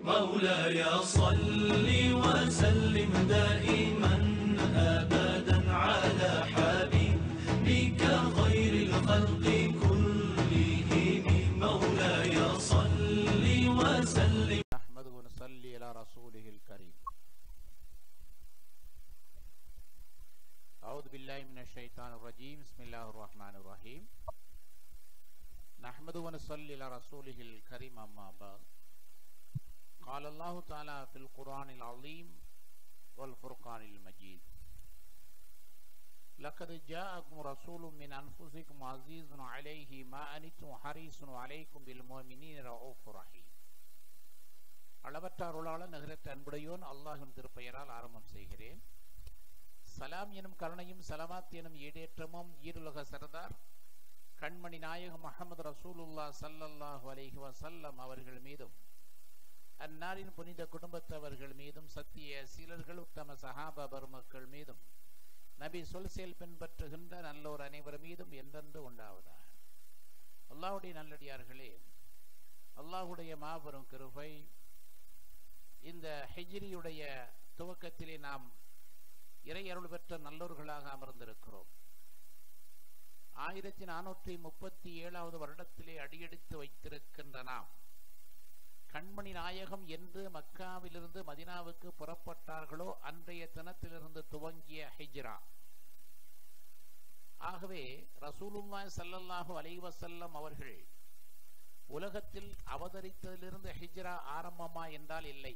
مولاي صل وسلم دائما ابدا على حبيبك خير الخلق كلهم مولاي صل وسلم نحمده ونصلي على رسوله الكريم أعوذ بالله من الشيطان الرجيم بسم الله الرحمن الرحيم نحمده ونصلي على رسوله الكريم أما بعد قال الله تعالى في القرآن العظيم والفرقان المجيد لقد جاءكم رسول من أنفسكم عزيز عليه ما أنتم حريص عليكم بالمؤمنين رؤوف رحيم அளவற்ற அருளாளர் நகரற்ற அன்புடையோன் அல்லாஹின் திருப்பெயரால் ஆரம்பம் செய்கிறேன் சலாம் எனும் கருணையும் சலவாத் எனும் ஈடேற்றமும் ஈருலக சரதார் கண்மணி நாயகம் முஹம்மது ரசூலுல்லா ஸல்லல்லாஹு அலைஹி வஸல்லம் அவர்கள் மீதும் அந்நாளின் புனித குடும்பத்தவர்கள் மீதும் சத்திய சீலர்கள் உத்தம சஹாபா பெருமக்கள் மீதும் நபி சொல் செயல் பின்பற்றுகின்ற நல்லோர் அனைவர் மீதும் என்றென்று உண்டாவதாக அல்லாஹ்வுடைய நல்லடியார்களே அல்லாஹ்வுடைய மாபெரும் கிருபை இந்த ஹிஜ்ரியுடைய துவக்கத்திலே நாம் இறை அருள் பெற்ற நல்லோர்களாக அமர்ந்திருக்கிறோம் ஆயிரத்தி நானூற்றி முப்பத்தி ஏழாவது வருடத்திலே அடியெடுத்து வைத்திருக்கின்ற நாம் கண்மணி நாயகம் என்று மக்காவிலிருந்து மதினாவுக்கு புறப்பட்டார்களோ அன்றைய தினத்திலிருந்து துவங்கிய ஹிஜ்ரா ஆகவே ரசூலுல்லாஹி ஸல்லல்லாஹு அலைஹி வஸல்லம் அவர்கள் உலகத்தில் அவதரித்ததிலிருந்து ஹிஜ்ரா ஆரம்பமா என்றால் இல்லை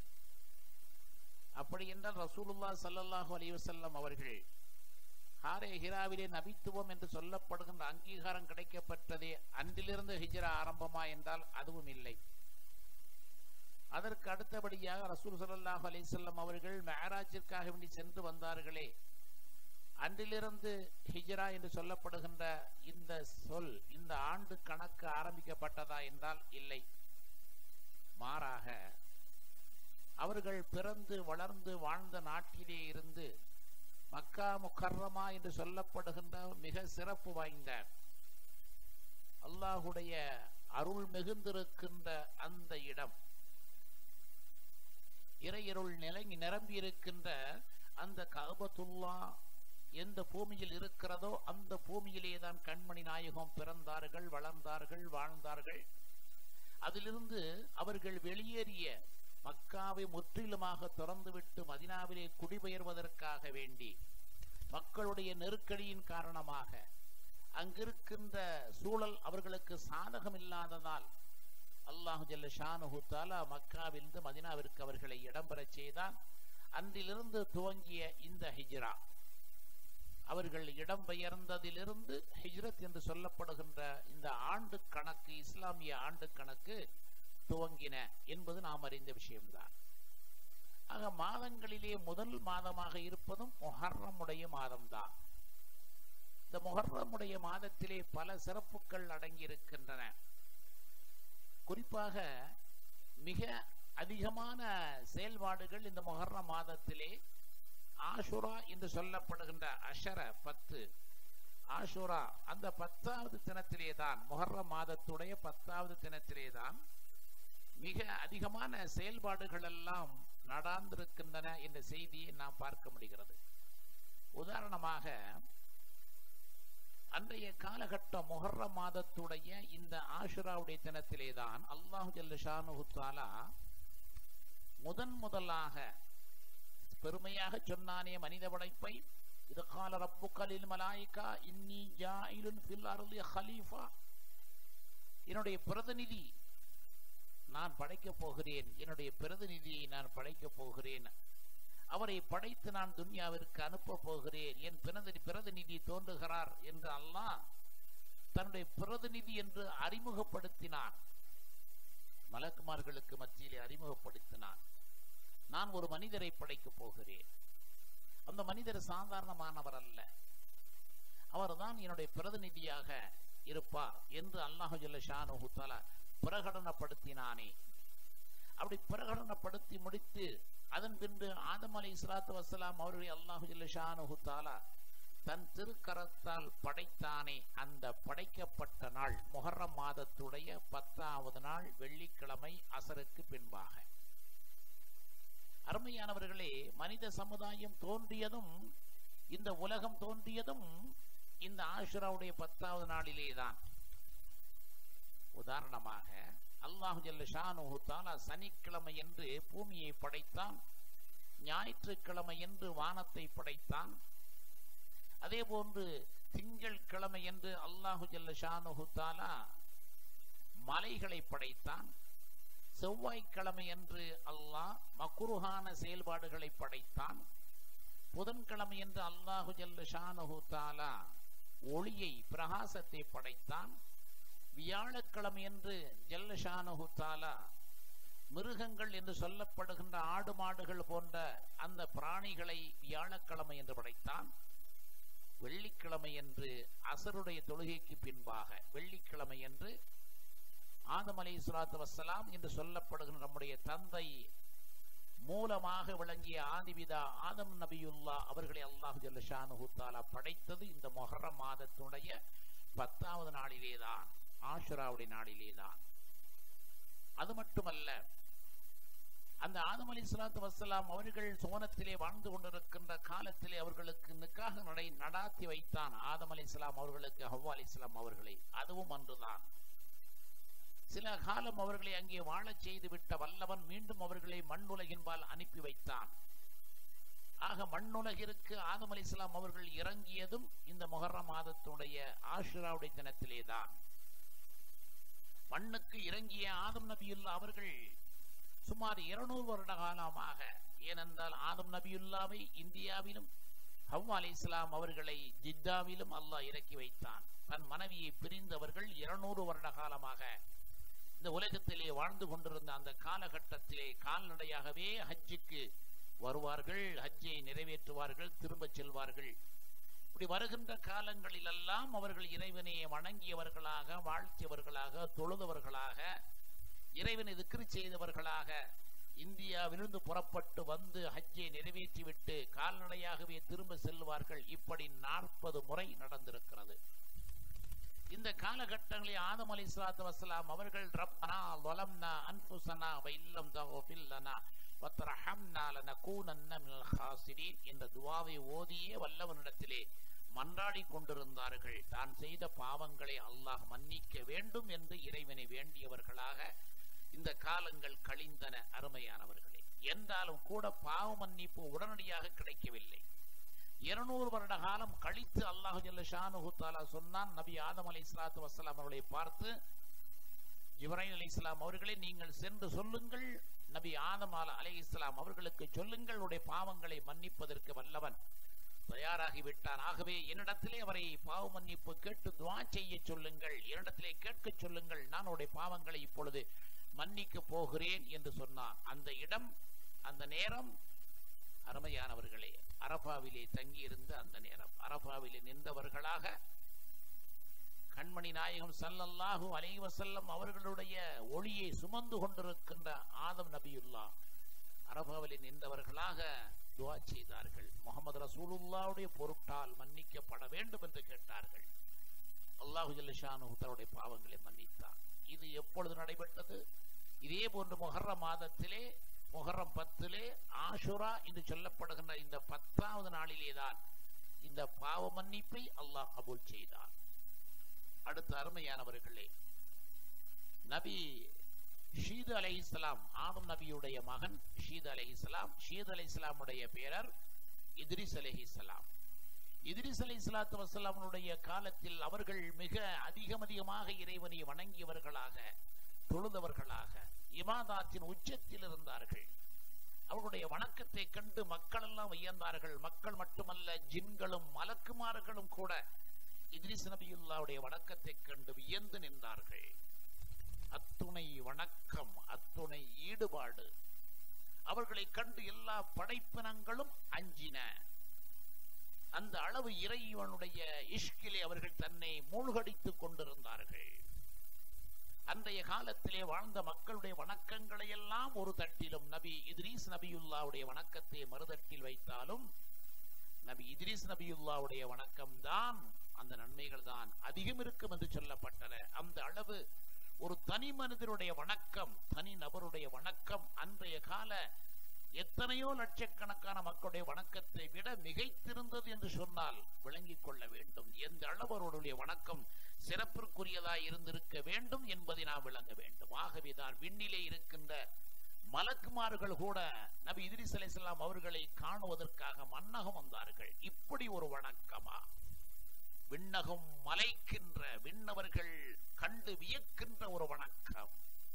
அப்படி என்றால் ரசூலுல்லா ஸல்லல்லாஹு அலைஹி வஸல்லம் அவர்கள் ஹாரே ஹிராவிலே நபித்துவம் என்று சொல்லப்படுகின்ற அங்கீகாரம் கிடைக்கப்பட்டதே அன்றிலிருந்து ஹிஜ்ரா ஆரம்பமா என்றால் அதுவும் இல்லை அதற்கு அடுத்தபடியாக ரசூல் ஸல்லல்லாஹு அலைஹி வஸல்லம் அவர்கள் மெஹராஜிற்காக வேண்டி சென்று வந்தார்களே அன்றிலிருந்து ஹிஜ்ரா என்று சொல்லப்படுகின்ற இந்த சொல் இந்த ஆண்டு கணக்கு ஆரம்பிக்கப்பட்டதா என்றால் இல்லை மாறாக அவர்கள் பிறந்து வளர்ந்து வாழ்ந்த நாட்டிலே இருந்து மக்கா முக்கர்ரமா என்று சொல்லப்படுகின்ற மிக சிறப்பு வாய்ந்த அல்லாஹுடைய அருள் மிகுந்திருக்கின்ற அந்த இடம் இறையருள் நிலை நிரம்பி இருக்கின்ற அந்த கபத்துல்லா எந்த பூமியில் இருக்கிறதோ அந்த பூமியிலே தான் கண்மணி நாயகம் பிறந்தார்கள் வளர்ந்தார்கள் வாழ்ந்தார்கள் அதிலிருந்து அவர்கள் வெளியேறிய மக்காவை முற்றிலுமாக திறந்துவிட்டு மதினாவிலே குடிபெயர்வதற்காக வேண்டி மக்களுடைய நெருக்கடியின் காரணமாக அங்கிருக்கின்ற சூழல் அவர்களுக்கு சாதகம் இல்லாததால் அல்லாஹு ஜல்ல ஷானுஹு தாலா மக்காவிலிருந்து மதினாவிற்கு அவர்களை இடம்பெறச் செய்தான் அன்றிலிருந்து துவங்கிய இந்த ஹிஜ்ரா அவர்கள் இடம்பெயர்ந்ததிலிருந்து ஹிஜ்ரத் என்று சொல்லப்படுகின்ற இந்த ஆண்டு கணக்கு இஸ்லாமிய ஆண்டு கணக்கு துவங்கின என்பது நாம் அறிந்த விஷயம்தான் ஆக மாதங்களிலே முதல் மாதமாக இருப்பதும் மொஹர்ரமுடைய மாதம்தான் இந்த மொஹர்ரமுடைய மாதத்திலே பல சிறப்புகள் அடங்கியிருக்கின்றன குறிப்பாக மிக அதிகமான செயல்பாடுகள் இந்த மொஹர்ர மாதத்திலே ஆஷுரா என்று சொல்லப்படுகின்ற அஷர பத்து ஆஷுரா அந்த பத்தாவது தினத்திலே தான் மொஹர்ர மாதத்துடைய பத்தாவது தினத்திலே தான் மிக அதிகமான செயல்பாடுகள் எல்லாம் நடாந்திருக்கின்றன என்ற செய்தியை நாம் பார்க்க முடிகிறது உதாரணமாக அன்றைய காலகட்டம் மொஹர்ர மாதத்துடைய இந்த ஆஷுராவுடைய தினத்திலே தான் அல்லாஹு ஜல்லுஷானு தாலா முதன் முதலாக பெருமையாக சொன்னானே மனித படைப்பை இது கால ரப்புக்கலில் மலாய்கா இன்னி ஜாயிலுன் ஃபில் அருளிய ஹலீஃபா என்னுடைய பிரதிநிதி நான் படைக்கப் போகிறேன் என்னுடைய பிரதிநிதியை நான் படைக்கப் போகிறேன் அவரை படைத்து நான் துன்யாவிற்கு அனுப்ப போகிறேன் என் பிரதிநிதி பிரதிநிதி தோன்றுகிறார் என்று அல்லாஹ் தன்னுடைய பிரதிநிதி என்று அறிமுகப்படுத்தினான் மலக்குமார்களுக்கு மத்தியிலே அறிமுகப்படுத்தினான் நான் ஒரு மனிதரை படைக்கப் போகிறேன் அந்த மனிதர் சாதாரணமானவர் அல்ல அவர்தான் என்னுடைய பிரதிநிதியாக இருப்பார் என்று அல்லாஹு ஜல்ல ஷானு தாலா பிரகடனப்படுத்தினானே அப்படி பிரகடனப்படுத்தி முடித்து அதன் பின்பு ஆதம் அலி இஸ்லாத்து வசலாம் அவருடைய அல்லாஹு ஜல்ல ஷானு தாலா தன் திருக்கரத்தால் படைத்தானே அந்த படைக்கப்பட்ட நாள் முஹர்ரம் மாதத்துடைய பத்தாவது நாள் வெள்ளிக்கிழமை அசருக்கு பின்பாக அருமையானவர்களே மனித சமுதாயம் தோன்றியதும் இந்த உலகம் தோன்றியதும் இந்த ஆஷுராவுடைய பத்தாவது நாளிலே தான் உதாரணமாக அல்லாஹு ஜல்ல ஷானுஹு தாலா சனிக்கிழமை என்று பூமியை படைத்தான் ஞாயிற்றுக்கிழமை என்று வானத்தை படைத்தான் அதே போன்று திங்கள் கிழமை என்று அல்லாஹு ஜல்ல ஷானுஹு தாலா மலைகளை படைத்தான் செவ்வாய்க்கிழமை என்று அல்லாஹ் மக்குருகான செயல்பாடுகளை படைத்தான் புதன்கிழமை என்று அல்லாஹு ஜல்ல ஷானுஹு தாலா ஒளியை பிரகாசத்தை படைத்தான் வியாழக்கிழமை என்று ஜல்ல ஷானுஹு தாலா மிருகங்கள் என்று சொல்லப்படுகின்ற ஆடு மாடுகள் போன்ற அந்த பிராணிகளை வியாழக்கிழமை என்று படைத்தான் வெள்ளிக்கிழமை என்று அசருடைய தொழுகைக்கு பின்பாக வெள்ளிக்கிழமை என்று ஆதம் அலி சுலாத்து வசலாம் என்று சொல்லப்படுகின்ற நம்முடைய தந்தை மூலமாக விளங்கிய ஆதிபிதா ஆதம் நபியுல்லா அவர்களை அல்லாஹு ஜல்லஷானு தாலா படைத்தது இந்த மொஹரம் மாதத்துடைய பத்தாவது நாளிலேதான் ஆஷுராவுடைய நாளிலேதான் அது மட்டுமல்ல அந்த ஆதம் அலி சலாத்து வசலாம் அவர்கள் சோனத்திலே வாழ்ந்து கொண்டிருக்கின்ற காலத்திலே அவர்களுக்கு நிக்காக நடை நடாத்தி வைத்தான் ஆதம் அலி இஸ்லாம் அவர்களுக்கு ஹவ்வா அலி இஸ்லாம் அவர்களை அதுவும் அன்றுதான் சில காலம் அவர்களை அங்கே வாழச் செய்து விட்ட வல்லவன் மீண்டும் அவர்களை மண்ணுலகின்பால் அனுப்பி வைத்தான் ஆக மண்ணுலகிற்கு ஆதம் அலி இஸ்லாம் அவர்கள் இறங்கியதும் இந்த மொஹர்ரம் மாதத்துடைய ஆஷுராவுடைய தினத்திலே தான் மண்ணுக்கு இறங்கிய ஆதம் நபியுல்லா அவர்கள் சுமார் இருநூறு வருட காலமாக ஏனென்றால் ஆதம் நபியுல்லாவை இந்தியாவிலும் ஹவ்வா அலி இஸ்லாம் அவர்களை ஜித்தாவிலும் அல்லாஹ் இறக்கி வைத்தான் தன் மனைவியை பிரிந்தவர்கள் இருநூறு வருட காலமாக இந்த உலகத்திலே வாழ்ந்து கொண்டிருந்த அந்த காலகட்டத்திலே கால்நடையாகவே ஹஜ்ஜுக்கு வருவார்கள் ஹஜ்ஜை நிறைவேற்றுவார்கள் திரும்ப செல்வார்கள் இப்படி வருகின்ற காலங்களிலெல்லாம் அவர்கள் இறைவனை வணங்கியவர்களாக வாழ்த்தியவர்களாக தொழுதவர்களாக இறைவனை திக்ரு செய்தவர்களாக இந்தியாவிலிருந்து புறப்பட்டு வந்து ஹஜ்ஜை நிறைவேற்றிவிட்டு கால்நடையாகவே திரும்ப செல்வார்கள் இப்படி நாற்பது முறை நடந்திருக்கிறது இந்த காலகட்டங்களில் ஆதம் அலி சலாத்து வசலாம் அவர்கள் ரப்பனா வலம்னா அன்புசனா இல்லம் தகோபில்லனா வத்ரஹம்னா லனகூனன்ன மினல் ஹாசிரீன் என்ற துவாவை ஓதியே வல்லவனிடத்திலே மன்றாடி கொண்டிருந்தார்கள் தான் செய்த பாவங்களை அல்லாஹ் மன்னிக்க வேண்டும் என்று இறைவனை வேண்டியவர்களாக இந்த காலங்கள் கழிந்தன அருமையானவர்களே என்றாலும் கூட பாவ மன்னிப்பு உடனடியாக கிடைக்கவில்லை இருநூறு வருட காலம் கழித்து அல்லாஹு ஜல்ல ஷானுஹு தாலா சொன்னான் நபி ஆதம் அலி இஸ்லாத்து வசலாம் அவர்களை பார்த்து இப்ராஹிம் அலி இஸ்லாம் அவர்களை நீங்கள் சென்று சொல்லுங்கள் நபி ஆதம் அலை இஸ்லாம் அவர்களுக்கு சொல்லுங்கள் உடைய பாவங்களை மன்னிப்பதற்கு வல்லவன் தயாராகி விட்டான் ஆகவே என்னிடத்திலே அவரை பாவ மன்னிப்பு கேட்டு துவா செய்ய சொல்லுங்கள் என்னிடத்திலே கேட்க சொல்லுங்கள் நான் உடைய பாவங்களை இப்பொழுது மன்னிக்க போகிறேன் என்று சொன்னான் அந்த இடம் அந்த நேரம் அருமையானவர்களே அரபாவிலே தங்கியிருந்த அந்த நேரம் அரபாவிலே நின்றவர்களாக கண்மணி நாயகம் சல்லல்லாஹு அலைவசல்லம் அவர்களுடைய ஒளியை சுமந்து கொண்டிருக்கின்ற ஆதம் நபியுல்லா அரபாவிலே நின்றவர்களாக துவா செய்தார்கள் முகமது ரசூலுல்லாவுடைய பொருட்டால் மன்னிக்கப்பட வேண்டும் என்று கேட்டார்கள் அல்லாஹு ஜல்லிஷானு தன்னுடைய பாவங்களை மன்னித்தார் இது எப்பொழுது நடைபெற்றது இதே போன்று முகர்ற மாதத்திலே முகரம் பத்திலே ஆஷுரா என்று சொல்லப்படுகின்ற இந்த பத்தாவது நாளிலேதான் இந்த பாவ மன்னிப்பை அல்லாஹ் கபூல் செய்தார் அடுத்த அருமையானவர்களே நபி ஷீது அலை இஸ்லாம் ஆதம் நபியுடைய மகன் ஷீது அலை இஸ்லாம் ஷீது அலை இஸ்லாமுடைய பேரர் இத்ரிஸ் அலை இஸ்லாம் இத்ரிஸ் அலை இஸ்லாத்து வசலாமனுடைய காலத்தில் அவர்கள் மிக அதிகம் அதிகமாக இறைவனை வணங்கியவர்களாக தொழுதவர்களாக இமாதாத்தின் உச்சத்தில் இருந்தார்கள் அவர்களுடைய வணக்கத்தை கண்டு மக்கள் எல்லாம் வியந்தார்கள் மக்கள் மட்டுமல்ல ஜின்களும் மலக்குமார்களும் கூட இத்ரிஸ் நபியுல்லாவுடைய வணக்கத்தை கண்டு வியந்து நின்றார்கள் அத்துணை வணக்கம் அத்துணை ஈடுபாடு அவர்களை கண்டு எல்லா படைப்பினங்களும் அஞ்சின அந்த அளவு இறைவனுடைய இஷ்கிலே அவர்கள் தன்னை மூழ்கடித்துக் கொண்டிருந்தார்கள் அன்றைய காலத்திலே வாழ்ந்த மக்களுடைய வணக்கங்களை எல்லாம் ஒரு தட்டிலும் நபி இத்ரீஸ் நபியுல்லாவுடைய வணக்கத்தை மறுதட்டில் வைத்தாலும் நபி இத்ரிஸ் நபியுல்லாவுடைய வணக்கம் தான் அந்த நன்மைகள் தான் அதிகம் இருக்கும் என்று சொல்லப்பட்டன அந்த அளவு ஒரு தனி மனிதருடைய வணக்கம் தனி நபருடைய வணக்கம் அன்றைய கால எத்தனையோ லட்சக்கணக்கான மக்களுடைய வணக்கத்தை விட மிகைத்திருந்தது என்று சொன்னால் விளங்கிக் கொள்ள வேண்டும் எந்த அளவு அவருடைய வணக்கம் சிறப்பிற்குரியதாய் இருந்திருக்க வேண்டும் என்பதை நாம் விளங்க வேண்டும் ஆகவேதான் விண்ணிலே இருக்கின்ற மலக்குமார்கள் கூட நபி இத்ரிஸ் அலைஹிஸ்ஸலாம் அவர்களை காணுவதற்காக மன்னகம் வந்தார்கள் இப்படி ஒரு வணக்கமா விண்ணகம் மலைக்கின்ற விண்ணவர்கள் கண்டு வியக்கின்ற ஒரு வணக்கம்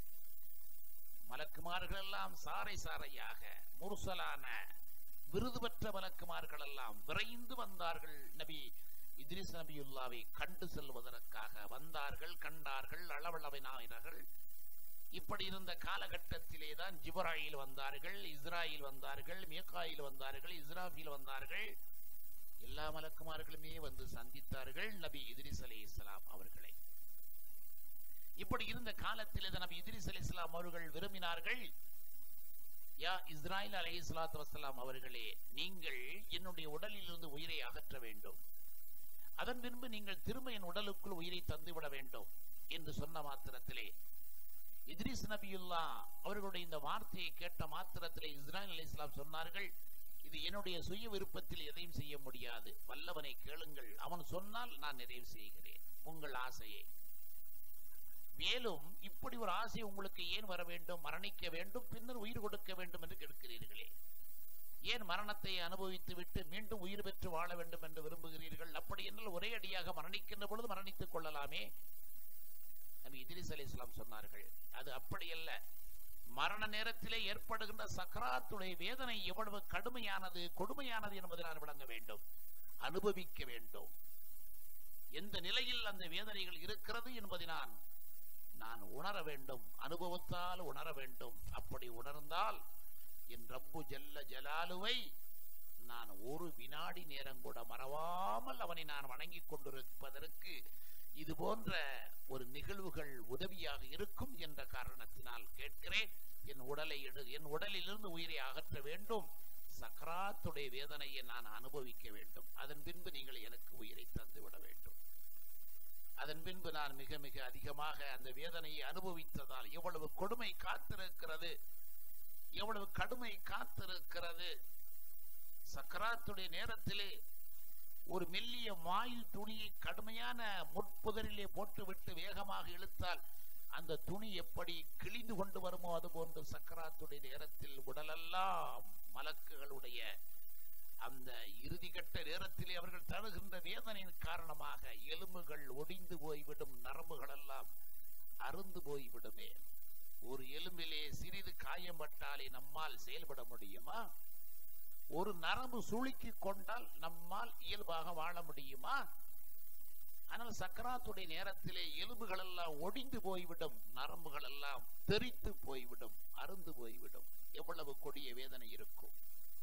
மலக்குமார்கள் எல்லாம் சாறை சாறையாக முருசலான விருது பெற்ற மலக்குமார்கள் எல்லாம் விரைந்து வந்தார்கள் நபி இத்ரிஸ் நபியுல்லாவை கண்டு செல்வதற்காக வந்தார்கள் கண்டார்கள் அளவளவினார்கள் இப்படி இருந்த காலகட்டத்திலே தான் ஜிபராயில் வந்தார்கள் இஸ்ராயில் வந்தார்கள் மேக்காயில் வந்தார்கள் இஸ்ராஃபில் வந்தார்கள் எல்லா மலக்குமார்களுமே வந்து சந்தித்தார்கள் நபி இத்ரிஸ் அலி இஸ்லாம் அவர்களை இப்படி இருந்த காலத்தில் இதை நபி இத்ரிஸ் அலி இஸ்லாம் அவர்கள் விரும்பினார்கள் யா இஸ்ராயில் அலி இஸ்லாத்து வசலாம் அவர்களே நீங்கள் என்னுடைய உடலில் இருந்து உயிரை அகற்ற வேண்டும் அதன் பின்பு நீங்கள் திரும்ப என் உடலுக்குள் உயிரை தந்துவிட வேண்டும் என்று சொன்ன மாத்திரத்திலே இத்ரிஸ் நபியுல்லா அவர்களுடைய இந்த வார்த்தையை கேட்ட மாத்திரத்திலே இஸ்ராயல் அலி இஸ்லாம் சொன்னார்கள் இது என்னுடைய சுய விருப்பத்தில் எதையும் செய்ய முடியாது வல்லவனை கேளுங்கள் அவன் சொன்னால் நான் நிறைவு செய்கிறேன் உங்கள் ஆசையை மேலும் இப்படி ஒரு ஆசை உங்களுக்கு ஏன் வர வேண்டும் மரணிக்க வேண்டும் பின்னர் உயிர் கொடுக்க வேண்டும் என்று கேட்கிறீர்களே ஏன் மரணத்தை அனுபவித்து விட்டு மீண்டும் உயிர் பெற்று வாழ வேண்டும் என்று விரும்புகிறீர்கள் அப்படி என்றால் ஒரே அடியாக மரணிக்கின்ற பொழுது மரணித்துக் கொள்ளலாமே நபி இத்ரிஸ் அலி இஸ்லாம் சொன்னார்கள் அது அப்படி அல்ல மரண நேரத்திலே ஏற்படுகின்ற சக்கராத்துடைய வேதனை எவ்வளவு கடுமையானது கொடுமையானது என்பதை நான் விளங்க வேண்டும் அனுபவிக்க வேண்டும் எந்த நிலையில் அந்த வேதனைகள் இருக்கிறது என்பதை நான் நான் உணர வேண்டும் அனுபவத்தால் உணர வேண்டும் அப்படி உணர்ந்தால் என் ரப்பு ஜல்ல ஜலாலுவை நான் ஒரு வினாடி நேரம் கூட மறவாமல் அவனை நான் வணங்கிக் கொண்டிருப்பதற்கு இது போன்ற ஒரு நிகழ்வுகள் உதவியாக இருக்கும் என்ற காரணத்தினால் கேட்கிறேன் என் உடலை எடு என் உடலிலிருந்து உயிரை அகற்ற வேண்டும் சக்கராத்துடைய வேதனையை நான் அனுபவிக்க வேண்டும் அதன் பின்பு நீங்கள் எனக்கு உயிரை தந்து விட வேண்டும் அதன் பின்பு நான் மிக மிக அதிகமாக அந்த வேதனையை அனுபவித்ததால் எவ்வளவு கொடுமை காத்திருக்கிறது எவ்வளவு கடுமை காத்திருக்கிறது சக்கராத்துடைய நேரத்திலே ஒரு மெல்லிய மாயில் துணியை கடுமையான முட்புதரிலே போட்டுவிட்டு வேகமாக இழுத்தால் அந்த துணி எப்படி கிழிந்து கொண்டு வருமோ அது போன்று சக்கராத்துடைய நேரத்தில் உடலெல்லாம் மலக்குகளுடைய அந்த இறுதிக்கட்ட நேரத்திலே அவர்கள் தருகின்ற வேதனையின் காரணமாக எலும்புகள் ஒடிந்து போய்விடும் நரம்புகள் எல்லாம் அருந்து போய்விடுமே ஒரு எலும்பிலே சிறிது காயம்பட்டாலே நம்மால் செயல்பட முடியுமா ஒரு நரம்பு சுளுக்கி கொண்டால் நம்மால் இயல்பாக வாழ முடியுமா ஆனால் சக்கராத்துடைய நேரத்திலே எலும்புகள் எல்லாம் ஒடிந்து போய்விடும் நரம்புகள் எல்லாம் தெரித்து போய்விடும் அருந்து போய்விடும் எவ்வளவு கொடிய வேதனை இருக்கும்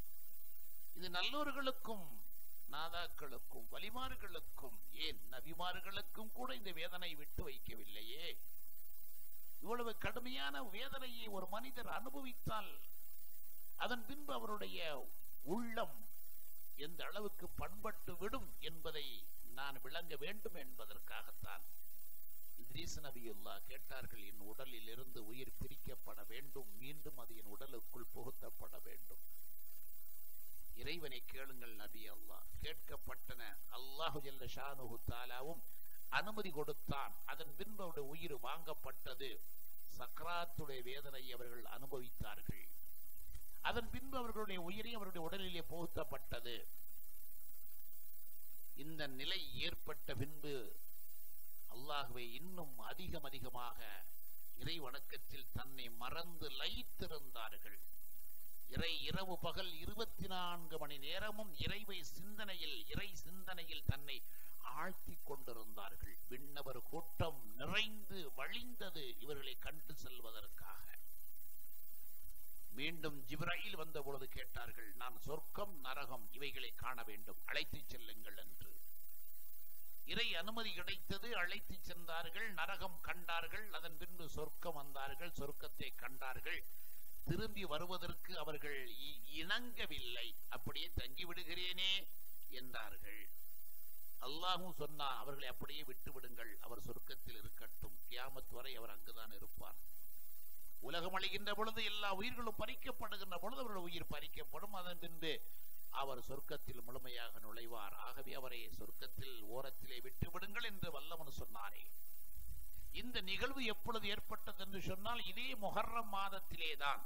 இது நல்லோர்களுக்கும் நாதாக்களுக்கும் வலிமார்களுக்கும் ஏன் நபிமார்களுக்கும் கூட இந்த வேதனை விட்டு வைக்கவில்லையே இவ்வளவு கடுமையான வேதனையை ஒரு மனிதர் அனுபவித்தால் அதன் பின்பு அவருடைய உள்ளம் எந்த அளவுக்கு பண்பட்டு விடும் என்பதை நான் விளங்க வேண்டும் என்பதற்காகத்தான் இத்ரீஸ் நபியுல்லா கேட்டார்கள் என் உடலில் இருந்து உயிர் பிரிக்கப்பட வேண்டும் மீண்டும் அது என் உடலுக்குள் புகுத்தப்பட வேண்டும் இறைவனை கேளுங்கள் நபி அல்லாஹ் கேட்கப்பட்டன அல்லாஹு ஜல்ல ஷானுஹு தாலாவும் அனுமதி கொடுத்தான் அதன் பின்பு அவருடைய உயிர் வாங்கப்பட்டது சக்ராத்துடைய வேதனை அவர்கள் அனுபவித்தார்கள் அதன் பின்பு அவர்களுடைய உயிரை அவருடைய உடலிலே புகுத்தப்பட்டது இந்த நிலை ஏற்பட்ட பின்பு அல்லாஹுவை இன்னும் அதிகம் அதிகமாக இறை வணக்கத்தில் தன்னை மறந்து லயித்திருந்தார்கள் இறை இரவு பகல் இருபத்தி நான்கு மணி நேரமும் இறைவை சிந்தனையில் இறை சிந்தனையில் தன்னை ஆழ்த்தி கொண்டிருந்தார்கள் விண்ணவர் கூட்டம் நிறைந்து வழிந்தது இவர்களை கண்டு செல்வதற்காக மீண்டும் ஜிப்ராயில் வந்த பொழுது கேட்டார்கள் நான் சொர்க்கம் நரகம் இவைகளை காண வேண்டும் அழைத்துச் செல்லுங்கள் என்று இறை அனுமதி கிடைத்தது அழைத்து சென்றார்கள் நரகம் கண்டார்கள் அதன் பின்பு சொர்க்கம் வந்தார்கள் சொர்க்கத்தை கண்டார்கள் திரும்பி வருவதற்கு அவர்கள் இ- இணங்கவில்லை அப்படியே தங்கி விடுகிறேனே என்றார்கள் அல்லாஹும் சொன்னான் அவர்களை அப்படியே விட்டு விடுங்கள் அவர் சொர்க்கத்தில் இருக்கட்டும் கியாமத் வரை அவர் அங்குதான் இருப்பார் உலகம் அழிகின்ற பொழுது எல்லா உயிர்களும் பறிக்கப்படுகின்ற பொழுது அவருடைய உயிர் பறிக்கப்படும் அதன் பின்பு அவர் சொர்க்கத்தில் முழுமையாக நுழைவார் ஆகவே அவரை சொர்க்கத்தில் ஓரத்திலே விட்டு விடுங்கள் என்று வல்லவன் சொன்னாரே இந்த நிகழ்வு எப்பொழுது ஏற்பட்டது என்று சொன்னால் இதே மொஹர்ரம் மாதத்திலேதான்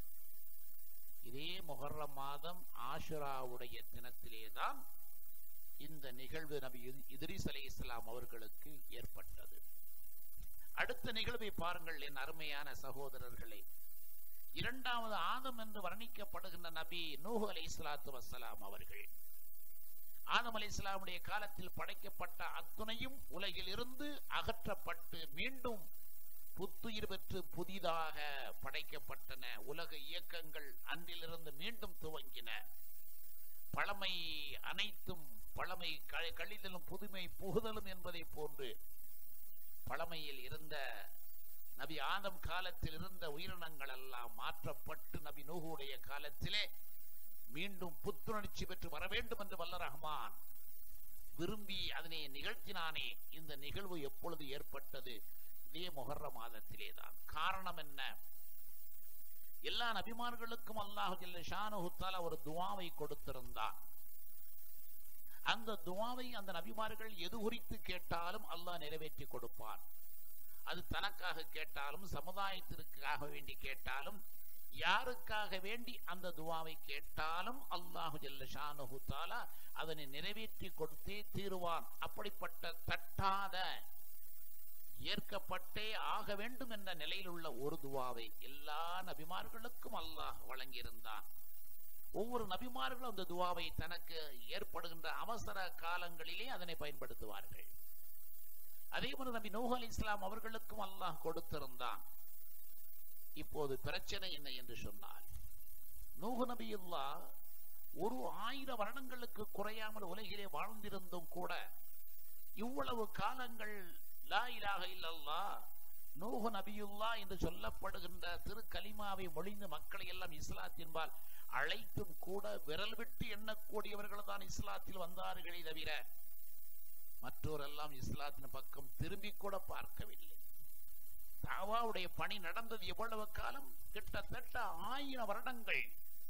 இதே மொஹர்ரம் மாதம் ஆஷுராவுடைய தினத்திலேதான் இந்த நிகழ்வு நபி இத்ரிஸ் அலி இஸ்லாம் அவர்களுக்கு ஏற்பட்டது அடுத்த நிகழ்வை பாருங்கள் என் அருமையான சகோதரர்களே இரண்டாவது ஆதம் என்று வர்ணிக்கப்படுகின்ற நபி நூஹு அலி இஸ்லாத்து வசலாம் அவர்கள் ஆதம் அலி இஸ்லாமுடைய காலத்தில் படைக்கப்பட்ட அத்துணையும் உலகில் இருந்து அகற்றப்பட்டு மீண்டும் புத்துயிர் பெற்று புதிதாக படைக்கப்பட்டன உலக இயக்கங்கள் அன்றிலிருந்து மீண்டும் துவங்கின பழமை அனைத்தும் பழமை கழிதலும் புதுமை புகுதலும் என்பதை போன்று பழமையில் இருந்த நபி ஆதம் காலத்தில் இருந்த உயிரினங்கள் எல்லாம் மாற்றப்பட்டு நபி நூகுடைய காலத்திலே மீண்டும் புத்துணர்ச்சி பெற்று வர வேண்டும் என்று வல்ல ரஹ்மான் விரும்பி அதனை நிகழ்த்தினானே இந்த நிகழ்வு எப்பொழுது ஏற்பட்டது இதே மொஹர்ர மாதத்திலே தான் காரணம் என்ன எல்லா நபிமார்களுக்கும் அல்லாஹு ஷானுத்தால ஒரு துவாவை கொடுத்திருந்தான் அந்த துவாவை அந்த நபிமார்கள் எது குறித்து கேட்டாலும் அல்லாஹ் நிறைவேற்றி கொடுப்பான் அது தனக்காக கேட்டாலும் சமுதாயத்திற்காக வேண்டி கேட்டாலும் யாருக்காக வேண்டி அந்த துவாவை கேட்டாலும் அல்லாஹு ஜல்ல தாலா அதனை நிறைவேற்றி கொடுத்தே தீருவான் அப்படிப்பட்ட தட்டாத ஏற்கப்பட்டே ஆக வேண்டும் என்ற நிலையில் உள்ள ஒரு துவாவை எல்லா நபிமார்களுக்கும் அல்லாஹ் வழங்கியிருந்தான் ஒவ்வொரு நபிமார்களும் அந்த துவாவை தனக்கு ஏற்படுகின்ற அவசர காலங்களிலே அதனை பயன்படுத்துவார்கள் அதே போல நபி நூஹ் அலி இஸ்லாம் அவர்களுக்கும் அல்லாஹ் கொடுத்திருந்தான் இப்போது பிரச்சனை என்ன என்று சொன்னால் நூஹு நபியுல்லா ஒரு ஆயிரம் வருடங்களுக்கு குறையாமல் உலகிலே வாழ்ந்திருந்தும் கூட இவ்வளவு காலங்கள் லா இலாக இல்லல்லா நூஹு நபியுல்லா என்று சொல்லப்படுகின்ற திரு கலிமாவை மொழிந்து மக்களை எல்லாம் இஸ்லாத்தின்பால் அழைத்தும் கூட விரல் விட்டு எண்ணக்கூடியவர்கள் தான் இஸ்லாத்தில் வந்தார்களே தவிர மற்றோரெல்லாம் இஸ்லாத்தின் பக்கம் திரும்பி கூட பார்க்கவில்லை தாவாவுடைய பணி நடந்தது எவ்வளவு காலம் கிட்டத்தட்ட ஆயிரம் வருடங்கள்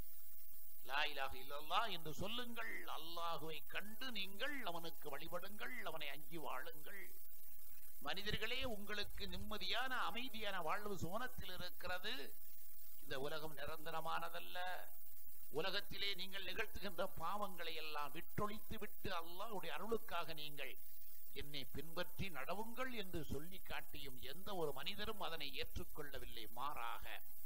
லாயிலாக இல்லல்லா என்று சொல்லுங்கள் அல்லாஹுவை கண்டு நீங்கள் அவனுக்கு வழிபடுங்கள் அவனை அஞ்சி வாழுங்கள் மனிதர்களே உங்களுக்கு நிம்மதியான அமைதியான வாழ்வு சுவனத்தில் இருக்கிறது இந்த உலகம் நிரந்தரமானதல்ல உலகத்திலே நீங்கள் நிகழ்த்துகின்ற பாவங்களை எல்லாம் விட்டொழித்து விட்டு அல்லாஹ்வுடைய அருளுக்காக நீங்கள் என்னை பின்பற்றி நடவுங்கள் என்று சொல்லி காட்டியும் எந்த ஒரு மனிதரும் அதனை ஏற்றுக்கொள்ளவில்லை மாறாக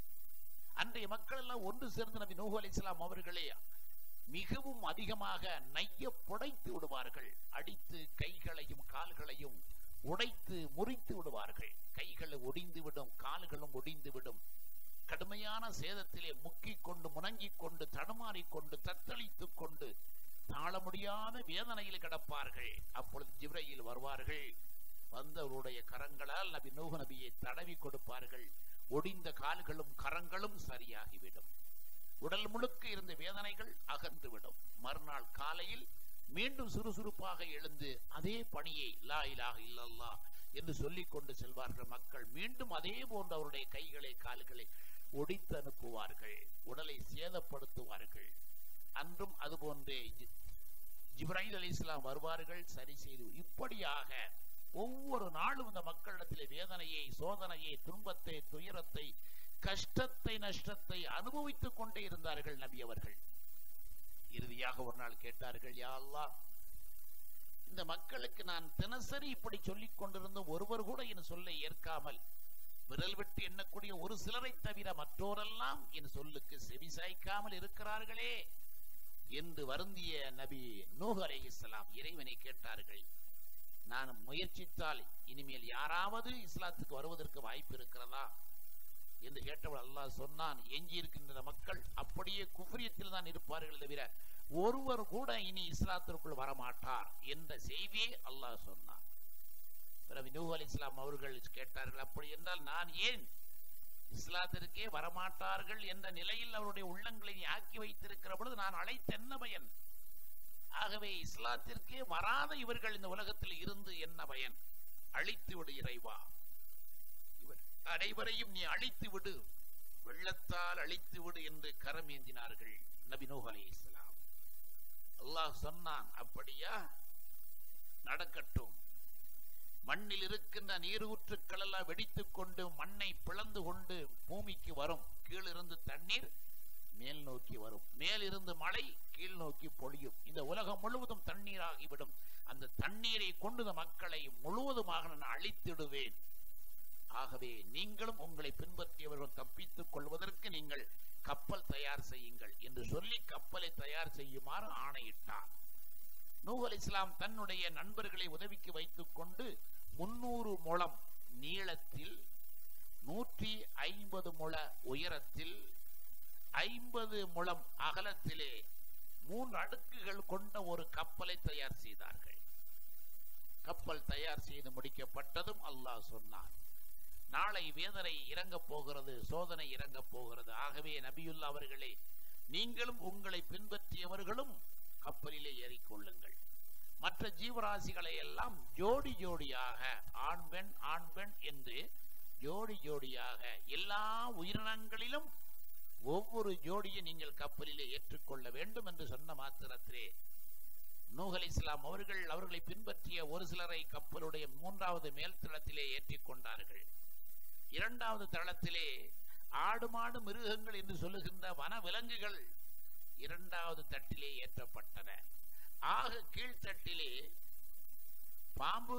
அன்றைய மக்கள் எல்லாம் ஒன்று சேர்ந்து நபி நூஹு அலி இஸ்லாம் அவர்களே மிகவும் அதிகமாக நைய புடைத்து விடுவார்கள் அடித்து கைகளையும் கால்களையும் உடைத்து முறித்து விடுவார்கள் கைகள் ஒடிந்து விடும் கால்களும் ஒடிந்து விடும் கடுமையான சேதத்திலே முக்கிக் கொண்டு முணங்கிக் கொண்டு தடுமாறிக் கொண்டு தத்தளித்துக் கொண்டு தாழ முடியாத வேதனையில் கிடப்பார்கள் அப்பொழுது ஜிப்ரையில் வருவார்கள் வந்தவருடைய கரங்களால் நபி நூஹ் நபியை தடவி கொடுப்பார்கள் ஒடிந்த கால்களும் கரங்களும் சரியாகிவிடும் உடல் முழுக்க இருந்த வேதனைகள் அகன்றுவிடும் மறுநாள் காலையில் மீண்டும் சுறுசுறுப்பாக எழுந்து அதே பணியை லா இலாக இல்லல்லா என்று சொல்லிக் கொண்டு செல்வார்கள் மக்கள் மீண்டும் அதே போன்று அவருடைய கைகளை கால்களை ஒடித்து அனுப்புவார்கள் உடலை சேதப்படுத்துவார்கள் அன்றும் அதுபோன்றே ஜிப்ராஹிம் அலி இஸ்லாம் வருவார்கள் சரி செய்து இப்படியாக ஒவ்வொரு நாளும் இந்த மக்களிடத்திலே வேதனையை சோதனையை துன்பத்தை துயரத்தை கஷ்டத்தை நஷ்டத்தை அனுபவித்துக் கொண்டே இருந்தார்கள் நபி அவர்கள் இறுதியாக ஒரு நாள் கேட்டார்கள் யா அல்லாஹ் இந்த மக்களுக்கு நான் தினசரி இப்படி சொல்லிக் கொண்டிருந்தும் ஒருவர் கூட என் சொல்லை ஏற்காமல் விரல் விட்டு எண்ணக்கூடிய ஒரு சிலரை தவிர மற்றோரெல்லாம் என் சொல்லுக்கு செவிசாய்க்காமல் இருக்கிறார்களே என்று வருந்திய நபி நூஹ் அலைஹிஸ்ஸலாம் இறைவனை கேட்டார்கள் நான் முயற்சித்தால் இனிமேல் யாராவது இஸ்லாத்துக்கு வருவதற்கு வாய்ப்பு இருக்கிறதா என்று கேட்டவள் அல்லாஹ் சொன்னான் எஞ்சி இருக்கின்ற மக்கள் அப்படியே குஃப்ரியத்தில் தான் இருப்பார்கள் தவிர ஒருவர் கூட இனி இஸ்லாத்திற்குள் வரமாட்டார் என்ற செய்தியை அல்லாஹ் சொன்னான் பிறகு நூஹ் அலி இஸ்லாம் அவர்கள் கேட்டார்கள் அப்படி என்றால் நான் ஏன் இஸ்லாத்திற்கே வரமாட்டார்கள் என்ற நிலையில் அவருடைய உள்ளங்களை நீ ஆக்கி வைத்திருக்கிற பொழுது நான் அழைத்த என்ன பயன் ஆகவே இஸ்லாத்திற்கே வராத இவர்கள் இந்த உலகத்தில் இருந்து என்ன பயன் அழித்து விடு இறைவா இவர் அனைவரையும் நீ அழித்து விடு வெள்ளத்தால் அழித்து விடு என்று கரம் ஏந்தினார்கள் நபி நூஹ் அலைஹிஸ்ஸலாம் அல்லாஹ் சொன்னான் அப்படியா நடக்கட்டும் மண்ணில் இருக்கின்ற நீரூற்றுக்கள் எல்லாம் வெடித்துக் கொண்டு மண்ணை பிளந்து கொண்டு பூமிக்கு வரும் கீழிருந்து தண்ணீர் மேல் நோக்கி வரும் மேலிருந்து மழை கீழ் நோக்கி பொழியும் இந்த உலகம் முழுவதும் தண்ணீராகிவிடும் அந்த தண்ணீரை கொண்டு இந்த மக்களை முழுவதுமாக நான் அழித்திடுவேன் ஆகவே நீங்களும் உங்களை பின்பற்றியவர்கள் தப்பித்துக் கொள்வதற்கு நீங்கள் கப்பல் தயார் செய்யுங்கள் என்று சொல்லி கப்பலை தயார் செய்யுமாறு ஆணையிட்டார் நூஹ் அலைஹிஸ்ஸலாம் தன்னுடைய நண்பர்களை உதவிக்கு வைத்துக் கொண்டு முன்னூறு முழம் நீளத்தில் நூற்றி ஐம்பது முழ உயரத்தில் ஐம்பது முழம் அகலத்திலே மூன்று அடுக்குகள் கொண்ட ஒரு கப்பலை தயார் செய்தார்கள் கப்பல் தயார் செய்து முடிக்கப்பட்டதும் அல்லாஹ் சொன்னான் நாளை வேதனை இறங்கப் போகிறது சோதனை இறங்கப் போகிறது ஆகவே நபியுல்லா அவர்களே நீங்களும் உங்களை பின்பற்றியவர்களும் கப்பலிலே ஏறிக்கொள்ளுங்கள் மற்ற ஜீவராசிகளை எல்லாம் ஜோடி ஜோடியாக ஆண் பெண் ஆண் பெண் என்று ஜோடி ஜோடியாக எல்லா உயிரினங்களிலும் ஒவ்வொரு ஜோடியை நீங்கள் கப்பலிலே ஏற்றுக்கொள்ள வேண்டும் என்று சொன்ன மாத்திரத்திலே நூஹ் அலைஹிஸ்ஸலாம் அவர்கள் அவர்களை பின்பற்றிய ஒரு சிலரை கப்பலுடைய மூன்றாவது மேல் தளத்திலே ஏற்றிக் கொண்டார்கள் இரண்டாவது தளத்திலே ஆடு மாடு மிருகங்கள் என்று சொல்லுகின்ற வன விலங்குகள் இரண்டாவது தட்டிலே ஏற்றப்பட்டன ஆக கீழ்த்தட்டிலே பாம்பு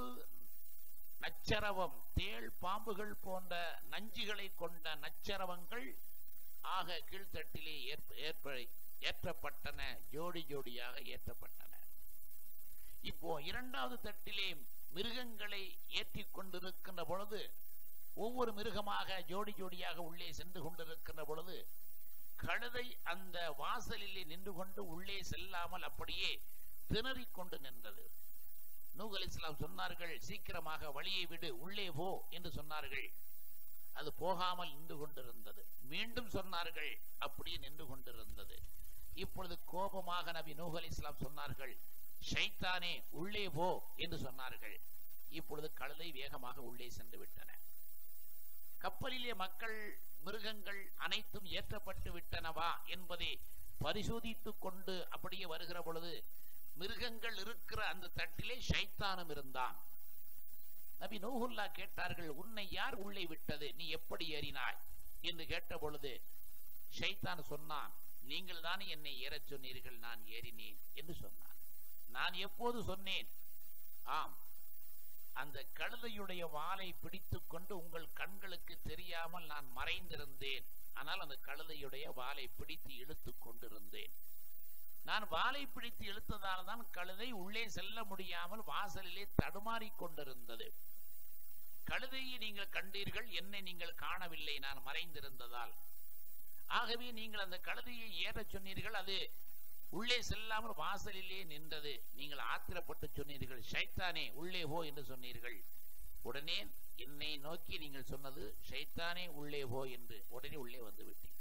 நச்சரவம் தேள் பாம்புகள் போன்ற நஞ்சுகளை கொண்ட நச்சரவங்கள் ஆக கீழ்த்தட்டிலே ஏற்ப- ஏற்ப ஏற்றப்பட்டன ஜோடி ஜோடியாக ஏற்றப்பட்டன இப்போ இரண்டாவது தட்டிலே மிருகங்களை ஏற்றிக் கொண்டிருக்கின்ற பொழுது ஒவ்வொரு மிருகமாக ஜோடி ஜோடியாக உள்ளே சென்று கொண்டிருக்கின்ற பொழுது கழுதை அந்த வாசலிலே நின்று கொண்டு உள்ளே செல்லாமல் அப்படியே திணறிக் கொண்டு நின்றது நூஹ் அலைஹிஸ்ஸலாம் சொன்னார்கள் சீக்கிரமாக வழியை விடு உள்ளே போ என்று சொன்னார்கள் அது போகாமல் நின்று கொண்டிருந்தது மீண்டும் சொன்னார்கள் அப்படியே நின்று கொண்டிருந்தது இப்பொழுது கோபமாக நபி நூஹ் அலைஹிஸ்ஸலாம் சொன்னார்கள் ஷைத்தானே உள்ளே போ என்று சொன்னார்கள் இப்பொழுது கழுதை வேகமாக உள்ளே சென்று விட்டன கப்பலிலே மக்கள் மிருகங்கள் அனைத்தும் ஏற்றப்பட்டு விட்டனவா என்பதை பரிசோதித்துக் கொண்டு அப்படியே வருகிற பொழுது மிருகங்கள் இருக்கிற அந்த தட்டிலே ஷைத்தானும் இருந்தான் நபி நூஹுல்லா கேட்டார்கள் உன்னை யார் உள்ளே விட்டது நீ எப்படி ஏறினாய் என்று கேட்ட பொழுது ஷைத்தான் சொன்னான் நீங்கள் தானே என்னை ஏறச் சொன்னீர்கள் நான் ஏறினேன் என்று சொன்னான் நான் எப்போது சொன்னேன் ஆம் அந்த கழுதையுடைய வாலை பிடித்துக் கொண்டு உங்கள் கண்களுக்கு தெரியாமல் நான் மறைந்திருந்தேன் ஆனால் அந்த கழுதையுடைய வாலை பிடித்து இழுத்துக் கொண்டிருந்தேன் நான் வாலை பிடித்து இழுத்ததால் தான் கழுதை உள்ளே செல்ல முடியாமல் வாசலிலே தடுமாறிக் கொண்டிருந்தது கழுதையை நீங்கள் கண்டீர்கள் என்னை நீங்கள் காணவில்லை நான் மறைந்திருந்ததால் ஆகவே நீங்கள் அந்த கழுதையை ஏறச் சொன்னீர்கள் அது உள்ளே செல்லாமல் வாசலிலே நின்றது நீங்கள் ஆத்திரப்பட்டு சொன்னீர்கள் ஷைத்தானே உள்ளே போ என்று சொன்னீர்கள் உடனே என்னை நோக்கி நீங்கள் சொன்னது ஷைத்தானே உள்ளே போ என்று உடனே உள்ளே வந்து விட்டேன்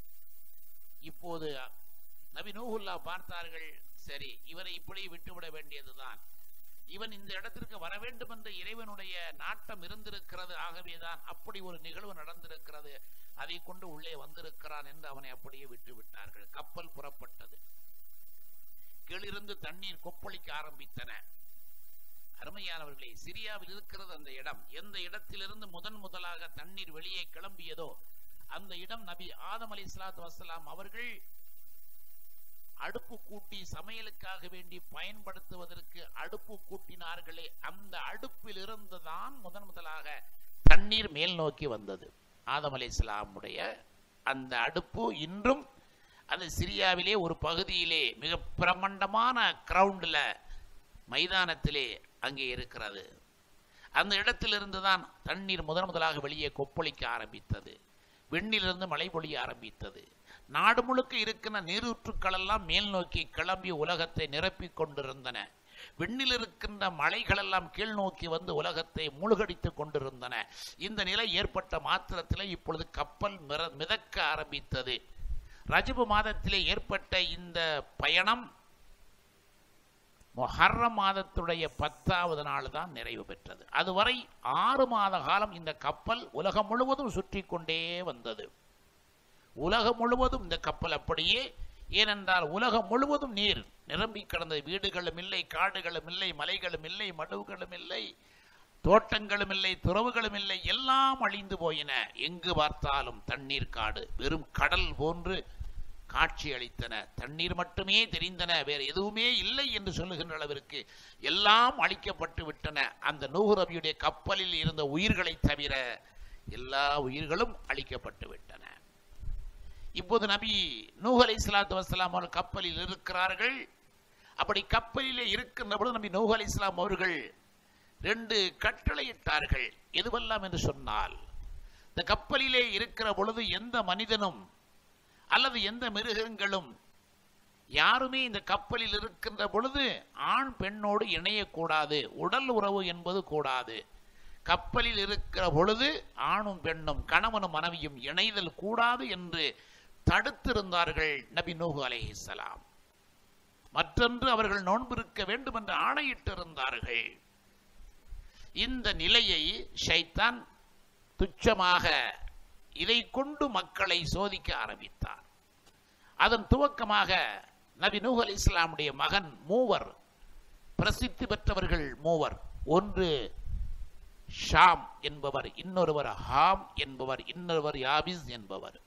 இப்போது நபி நூஹுல்லா பார்த்தார்கள் சரி இவரை இப்படி விட்டுவிட வேண்டியதுதான் இவன் இந்த இடத்திற்கு வர வேண்டும் என்ற இறைவனுடைய நாட்டம் இருந்திருக்கிறது ஆகவேதான் அப்படி ஒரு நிகழ்வு நடந்திருக்கிறது அதை கொண்டு உள்ளே வந்திருக்கிறான் என்று அவனை அப்படியே விட்டு விட்டார்கள் கப்பல் புறப்பட்டது கீழிருந்து தண்ணீர் கொப்பளிக்க ஆரம்பித்தன அருமையானவர்களே சிரியாவில் இருக்கிறது அந்த இடம் எந்த இடத்திலிருந்து முதன் முதலாக தண்ணீர் வெளியே கிளம்பியதோ அந்த இடம் நபி ஆதம் அலி இஸ்லாத்து வசலாம் அவர்கள் அடுப்பு கூட்டி சமையலுக்காக வேண்டி பயன்படுத்துவதற்கு அடுப்பு கூட்டினார்களே அந்த அடுப்பில் இருந்துதான் முதன் முதலாக தண்ணீர் மேல் நோக்கி வந்தது ஆதம் அலி இஸ்லாமுடைய அந்த அடுப்பு இன்றும் அந்த சிரியாவிலே ஒரு பகுதியிலே மிக பிரமண்டமான கிரவுண்டில் மைதானத்திலே அங்கே இருக்கிறது அந்த இடத்திலிருந்து தான் தண்ணீர் முதன் முதலாக வெளியே கொப்பளிக்க ஆரம்பித்தது விண்ணிலிருந்து மழை பொழிய ஆரம்பித்தது நாடு முழுக்க இருக்கிற நீரூற்றுக்கள் எல்லாம் மேல் நோக்கி கிளம்பி உலகத்தை நிரப்பிக் கொண்டிருந்தன விண்ணில் இருக்கின்ற மலைகள் எல்லாம் கீழ் நோக்கி வந்து உலகத்தை மூழ்கடித்துக் கொண்டிருந்தன இந்த நிலை ஏற்பட்ட மாத்திரத்தில் இப்பொழுது கப்பல் மிர- மிதக்க ஆரம்பித்தது ரஜபு மாதத்திலே ஏற்பட்ட இந்த பயணம் மொஹர்ரம் மாதத்துடைய பத்தாவது நாள் தான் நிறைவு பெற்றது அதுவரை ஆறு மாத காலம் இந்த கப்பல் உலகம் முழுவதும் சுற்றி கொண்டே வந்தது உலகம் முழுவதும் இந்த கப்பல் அப்படியே ஏனென்றால் உலகம் முழுவதும் நீர் நிரம்பி கிடந்த வீடுகளும் இல்லை காடுகளும் இல்லை மலைகளும் இல்லை மடுவுகளும் இல்லை தோட்டங்களும் இல்லை துறவுகளும் இல்லை எல்லாம் அழிந்து போயின எங்கு பார்த்தாலும் தண்ணீர் காடு வெறும் கடல் போன்று காட்சி அளித்தன தண்ணீர் மட்டுமே தெரிந்தன வேறு எதுவுமே இல்லை என்று சொல்லுகின்ற அளவிற்கு எல்லாம் அழிக்கப்பட்டு விட்டன அந்த நூஹ் நபியுடைய கப்பலில் இருந்த உயிர்களை தவிர எல்லா உயிர்களும் அழிக்கப்பட்டு விட்டன இப்போது நபி நூஹ் அலை இஸ்லாத்து வசலாம் அவர்கள் கப்பலில் இருக்கிறார்கள் அப்படி கப்பலிலே இருக்கின்ற பொழுது நபி நூஹ் அலை இஸ்லாம் அவர்கள் ரெண்டு கட்டளையிட்டார்கள் எதுவெல்லாம் என்று சொன்னால் இந்த கப்பலிலே இருக்கிற பொழுது எந்த மனிதனும் அல்லது எந்த மிருகங்களும் யாருமே இந்த கப்பலில் இருக்கின்ற பொழுது ஆண் பெண்ணோடு இணையக்கூடாது உடல் உறவு என்பது கூடாது கப்பலில் இருக்கிற பொழுது ஆணும் பெண்ணும் கணவனும் மனைவியும் இணைதல் கூடாது என்று தடுத்திருந்தார்கள் நபி நூஹு அலைஹிஸ்ஸலாம் மற்றொன்று அவர்கள் நோன்பிருக்க வேண்டும் என்று ஆணையிட்டிருந்தார்கள் இந்த நிலையை ஷைத்தான் துச்சமாக இதை கொண்டு மக்களை சோதிக்க ஆரம்பித்தார் அதன் துவக்கமாக நபி நூஹ் அலி இஸ்லாமுடைய மகன் மூவர் பிரசித்தி பெற்றவர்கள் மூவர் ஒன்று ஷாம் என்பவர் இன்னொருவர் ஹாம் என்பவர் இன்னொருவர் யாபிஸ் என்பவர்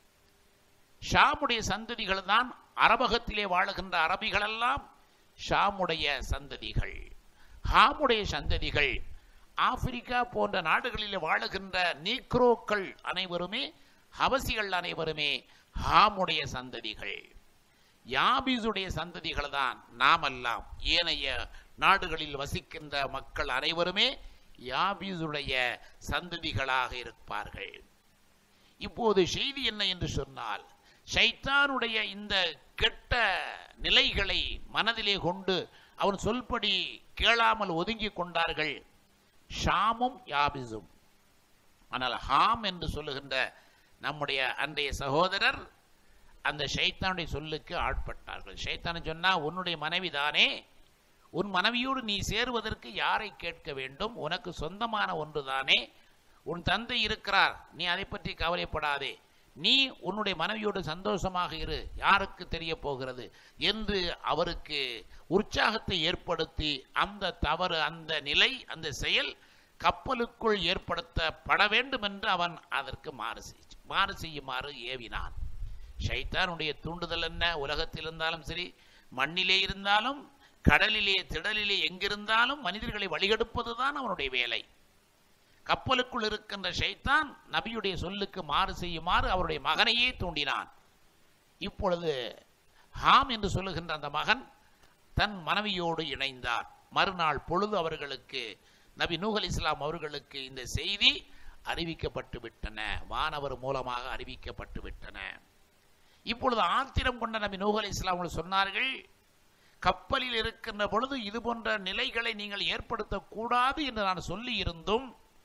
ஷாமுடைய சந்ததிகள் தான் அரபகத்திலே வாழுகின்ற அரபிகளெல்லாம் ஷாமுடைய சந்ததிகள் ஹாமுடைய சந்ததிகள் ஆப்பிரிக்கா போன்ற நாடுகளில் வாழுகின்ற நீக்ரோக்கள் அனைவருமே ஹவசிகள் அனைவருமே ஹாமுடைய சந்ததிகள் யாபிஸுடைய சந்ததிகள் தான் நாமெல்லாம் ஏனைய நாடுகளில் வசிக்கின்ற மக்கள் அனைவருமே யாபிஸுடைய சந்ததிகளாக இருப்பார்கள் இப்போது செய்தி என்ன என்று சொன்னால் ஷைத்தானுடைய இந்த கெட்ட நிலைகளை மனதிலே கொண்டு அவன் சொல்படி கேளாமல் ஒதுங்கி கொண்டார்கள் ஷாமும் யாபிஸும் ஆனால் ஹாம் என்று சொல்லுகின்ற நம்முடைய அன்றைய சகோதரர் அந்த ஷைத்தானுடைய சொல்லுக்கு ஆட்பட்டார்கள் ஷைத்தான சொன்னா உன்னுடைய மனைவி தானே உன் மனைவியோடு நீ சேருவதற்கு யாரை கேட்க வேண்டும் உனக்கு சொந்தமான ஒன்றுதானே உன் தந்தை இருக்கிறார் நீ அதை பற்றி கவலைப்படாதே நீ உன்னுடைய மனைவியோடு சந்தோஷமாக இரு யாருக்கு தெரிய போகிறது என்று அவருக்கு உற்சாகத்தை ஏற்படுத்தி அந்த தவறு அந்த நிலை அந்த செயல் கப்பலுக்குள் ஏற்படுத்தப்பட வேண்டும் என்று அவன் அதற்கு மாறு செய் மாறு செய்யுமாறு ஏவினான் ஷைத்தானுடைய தூண்டுதல் என்ன உலகத்தில் இருந்தாலும் சரி மண்ணிலே இருந்தாலும் கடலிலே திடலிலே எங்கிருந்தாலும் மனிதர்களை வழிகெடுப்பதுதான் அவனுடைய வேலை கப்பலுக்குள் இருக்கின்ற ஷைத்தான் நபியுடைய சொல்லுக்கு மாறு செய்யுமாறு அவருடைய மகனையே தூண்டினான் இப்பொழுது ஹாம் என்று சொல்லுகின்ற அந்த மகன் தன் மனைவியோடு இணைந்தார் மறுநாள் பொழுது அவர்களுக்கு நபி நூஹ் அலி இஸ்லாம் அவர்களுக்கு இந்த செய்தி அறிவிக்கப்பட்டு விட்டன வானவர் மூலமாக அறிவிக்கப்பட்டு விட்டன இப்பொழுது ஆத்திரம் கொண்ட நபி நூஹ் அலி இஸ்லாம் அவர்கள் சொன்னார்கள் கப்பலில் இருக்கின்ற பொழுது இது போன்ற நிலைகளை நீங்கள் ஏற்படுத்தக்கூடாது என்று நான் சொல்லி இருந்தும்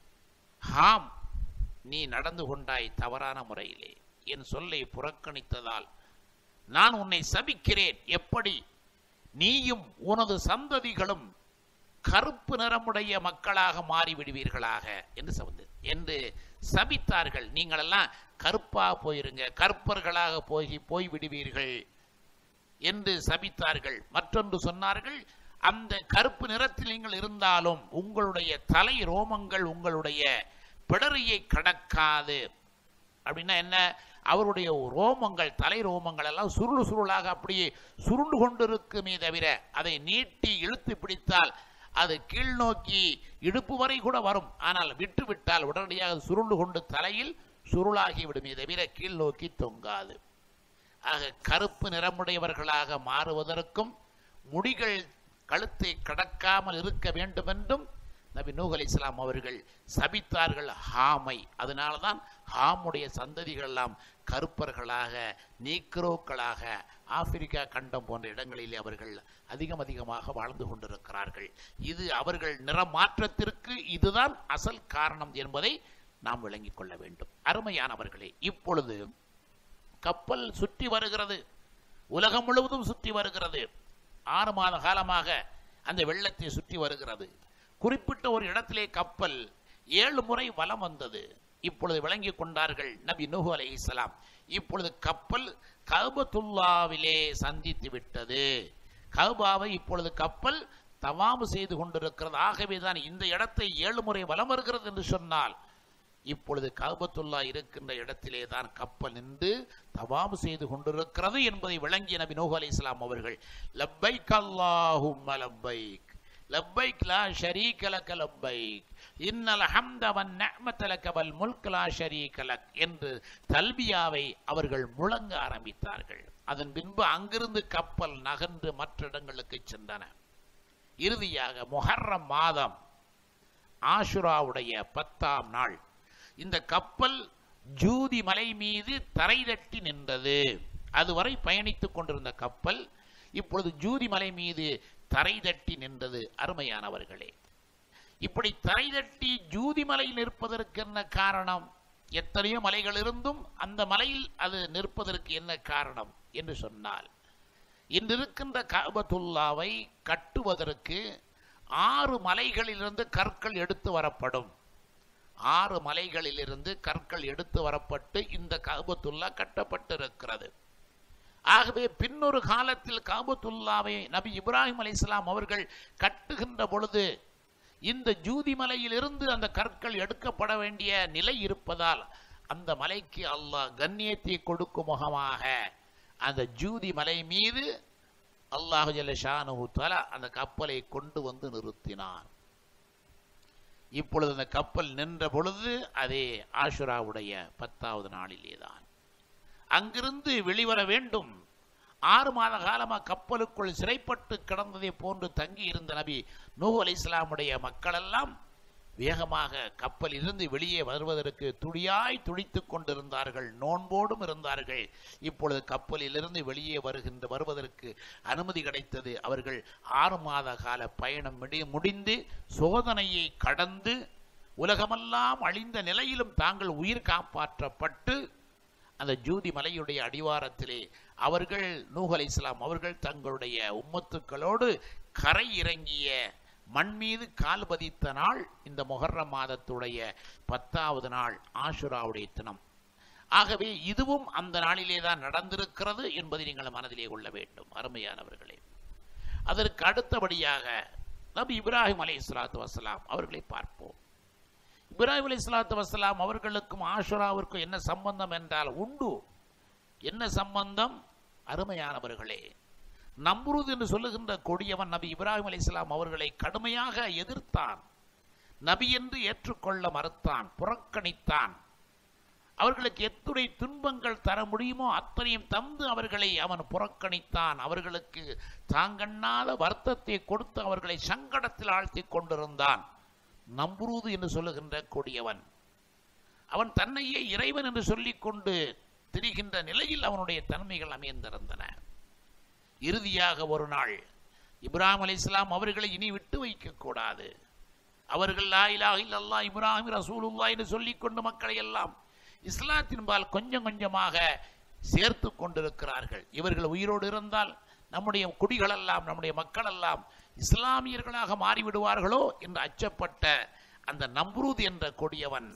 ஹாம் நீ நடந்து கொண்டாய் தவறான முறையிலே என் சொல்லை புறக்கணித்ததால் நான் உன்னை சபிக்கிறேன் எப்படி நீயும் உனது சந்ததிகளும் கருப்பு நிறமுடைய மக்களாக மாறிவிடுவீர்களாக என்று சபந்து என்று சபித்தார்கள் நீங்களெல்லாம் கருப்பா போயிருங்க கருப்பர்களாக போய் போய் விடுவீர்கள் என்று சபித்தார்கள் மற்றொன்று சொன்னார்கள் அந்த கருப்பு நிறத்தில் நீங்கள் இருந்தாலும் உங்களுடைய தலை ரோமங்கள் உங்களுடைய பிடரியை கடக்காது அப்படின்னா என்ன அவருடைய ரோமங்கள் தலை ரோமங்கள் எல்லாம் சுருள் சுருளாக அப்படியே சுருண்டு கொண்டிருக்குமே தவிர அதை நீட்டி இழுத்து பிடித்தால் அது கீழ் நோக்கி இடுப்பு வரை கூட வரும் ஆனால் விட்டு விட்டால் உடனடியாக சுருண்டு கொண்டு தலையில் சுருளாகி விடுமே தவிர கீழ் நோக்கி தொங்காது ஆக கருப்பு நிறமுடையவர்களாக மாறுவதற்கும் முடிகள் கழுத்தை கடக்காமல் இருக்க வேண்டும் என்றும் நபி நூஹ் அலி இஸ்லாம் அவர்கள் சபித்தார்கள் ஹாமை அதனால தான் ஹாமுடைய சந்ததிகள் எல்லாம் கருப்பர்களாக நீக்ரோக்களாக ஆப்பிரிக்கா கண்டம் போன்ற இடங்களிலே அவர்கள் அதிகம் அதிகமாக வாழ்ந்து கொண்டிருக்கிறார்கள் இது அவர்கள் நிறமாற்றத்திற்கு இதுதான் அசல் காரணம் என்பதை நாம் விளங்கிக் கொள்ள வேண்டும் அருமையானவர்களே இப்பொழுது கப்பல் சுற்றி வருகிறது உலகம் முழுவதும் சுற்றி வருகிறது ஆறு மாத காலமாக அந்த வெள்ளத்தை சுற்றி வருகிறது குறிப்பிட்ட ஒரு இடத்திலே கப்பல் ஏழு முறை வலம் வந்தது இப்பொழுது விளங்கிக் கொண்டார்கள் நபி நூஹு அலைஹிஸ்ஸலாம் இப்பொழுது கப்பல் கௌபத்துல்லாவிலே சந்தித்து விட்டது கௌபாவை இப்பொழுது கப்பல் தவாமு செய்து கொண்டிருக்கிறது ஆகவே தான் இந்த இடத்தை ஏழு முறை வலம் வருகிறது என்று சொன்னால் இப்பொழுது கௌபத்துல்லா இருக்கின்ற இடத்திலே தான் கப்பல் நின்று தவாமு செய்து கொண்டிருக்கிறது என்பதை விளங்கிய நபி நூஹு அலைஹிஸ்ஸலாம் அவர்கள் லப்பைக் அல்லாஹும்ம லப்பைக் லப்பைக் லா ஷரீக லக லப்பைக் இன்னல் ஹம்த வன் நிஅமத லக வல் முல்க் லா ஷரீக லக் என்று தல்பியாவை அவர்கள் முழங்க ஆரம்பித்தார்கள் அதன் பின்பு அங்கிருந்து கப்பல் நகர்ந்து மற்ற இடங்களுக்கு சென்றன இறுதியாக முஹர்ரம் மாதம் ஆஷுராவுடைய பத்தாம் நாள் இந்த கப்பல் ஜூதி மலை மீது தரை தட்டி நின்றது அதுவரை பயணித்துக் கொண்டிருந்த கப்பல் இப்பொழுது ஜூதி மலை மீது தரை தட்டி நின்றது அருமையானவர்களே இப்படி தரை தட்டி ஜூதி மலையில் நிற்பதற்கு என்ன காரணம் எத்தனையோ மலைகள் இருந்தும் அந்த மலையில் அது நிற்பதற்கு என்ன காரணம் என்று சொன்னால் இன்று இருக்கின்ற கபத்துல்லாவை கட்டுவதற்கு ஆறு மலைகளிலிருந்து கற்கள் எடுத்து வரப்படும் ஆறு மலைகளிலிருந்து கற்கள் எடுத்து வரப்பட்டு இந்த கபத்துல்லா கட்டப்பட்டிருக்கிறது ஆகவே பின்னொரு காலத்தில் காபத்துல்லாவை நபி இப்ராஹிம் அலைஹிஸ்ஸலாம் அவர்கள் கட்டுகின்ற பொழுது இந்த ஜூதி மலையிலிருந்து அந்த கற்கள் எடுக்கப்பட வேண்டிய நிலை இருப்பதால் அந்த மலைக்கு அல்லாஹ் கண்ணியத்தை கொடுக்கும் முகமாக அந்த ஜூதி மலை மீது அல்லாஹு ஜல்லஷானு தஆலா அந்த கப்பலை கொண்டு வந்து நிறுத்தினான் இப்பொழுது அந்த கப்பல் நின்ற பொழுது அதே ஆஷுராவுடைய பத்தாவது நாளிலே தான் அங்கிருந்து வெளிவர வேண்டும் ஆறு மாத காலமாக கப்பலுக்குள் சிறைப்பட்டு கிடந்ததை போன்று தங்கி இருந்த நபி நூஹ் அலைஹிஸ்ஸலாமுடைய மக்களெல்லாம் வேகமாக கப்பல் இருந்து வெளியே வருவதற்கு துடியாய் துடித்துக் கொண்டிருந்தார்கள் நோன்போடும் இருந்தார்கள் இப்பொழுது கப்பலிலிருந்து வெளியே வருகின்ற வருவதற்கு அனுமதி கிடைத்தது அவர்கள் ஆறு மாத கால பயணம் முடி- முடிந்து சோதனையை கடந்து உலகமெல்லாம் அழிந்த நிலையிலும் தாங்கள் உயிர் காப்பாற்றப்பட்டு அந்த ஜூதி மலையுடைய அடிவாரத்திலே அவர்கள் நூஹ் அலைஹிஸ்ஸலாம் அவர்கள் தங்களுடைய உம்மத்துக்களோடு கரை இறங்கிய மண் மீது கால் பதித்த நாள் இந்த மொஹர்ரம் மாதத்துடைய பத்தாவது நாள் ஆஷுராவுடைய தினம் ஆகவே இதுவும் அந்த நாளிலே தான் நடந்திருக்கிறது என்பதை நீங்கள் மனதிலே கொள்ள வேண்டும் அருமையானவர்களே அதற்கு அடுத்தபடியாக நபி இப்ராஹிம் அலை இஸ்லாத்து வசலாம் அவர்களை பார்ப்போம் இப்ராஹிம் அலி இஸ்லாத்து வசலாம் அவர்களுக்கும் ஆஷுராவிற்கும் என்ன சம்பந்தம் என்றால் உண்டு என்ன சம்பந்தம் அருமையானவர்களே நம்ருத் என்று சொல்லுகின்ற கொடியவன் நபி இப்ராஹிம் அலைஹிஸ்ஸலாம் அவர்களை கடுமையாக எதிர்த்தான் நபி என்று ஏற்றுக்கொள்ள மறுத்தான் புறக்கணித்தான் அவர்களுக்கு எத்துணை துன்பங்கள் தர முடியுமோ அத்தனையும் தந்து அவர்களை அவன் புறக்கணித்தான் அவர்களுக்கு தாங்கண்ணாத வருத்தத்தை கொடுத்து அவர்களை சங்கடத்தில் ஆழ்த்திக் கொண்டிருந்தான் நம்ரூது என்று சொல்லுகின்ற கொடியவன் அவன் தன்னையே இறைவன் என்று சொல்லிக்கொண்டு திரிகின்ற நிலையில் அவனுடைய தன்மைகள் அமைந்திருந்தன இறுதியாக ஒரு நாள் இப்ராஹிம் அலைஹிஸ்ஸலாம் அவர்களை இனி விட்டு வைக்க கூடாது அவர்கள் லா இலாஹ இல்லல்லாஹ் இப்ராஹிம் ரசூலுல்லாஹ் என்று சொல்லிக்கொண்டு மக்களை எல்லாம் இஸ்லாத்தின்பால் கொஞ்சம் கொஞ்சமாக சேர்த்து கொண்டிருக்கிறார்கள் இவர்கள் உயிரோடு இருந்தால் நம்முடைய குடிகளெல்லாம் நம்முடைய மக்களெல்லாம் இஸ்லாமியர்களாக மாறிவிடுவார்களோ என்று அச்சப்பட்ட அந்த நம்ரூத் என்ற கொடியவன்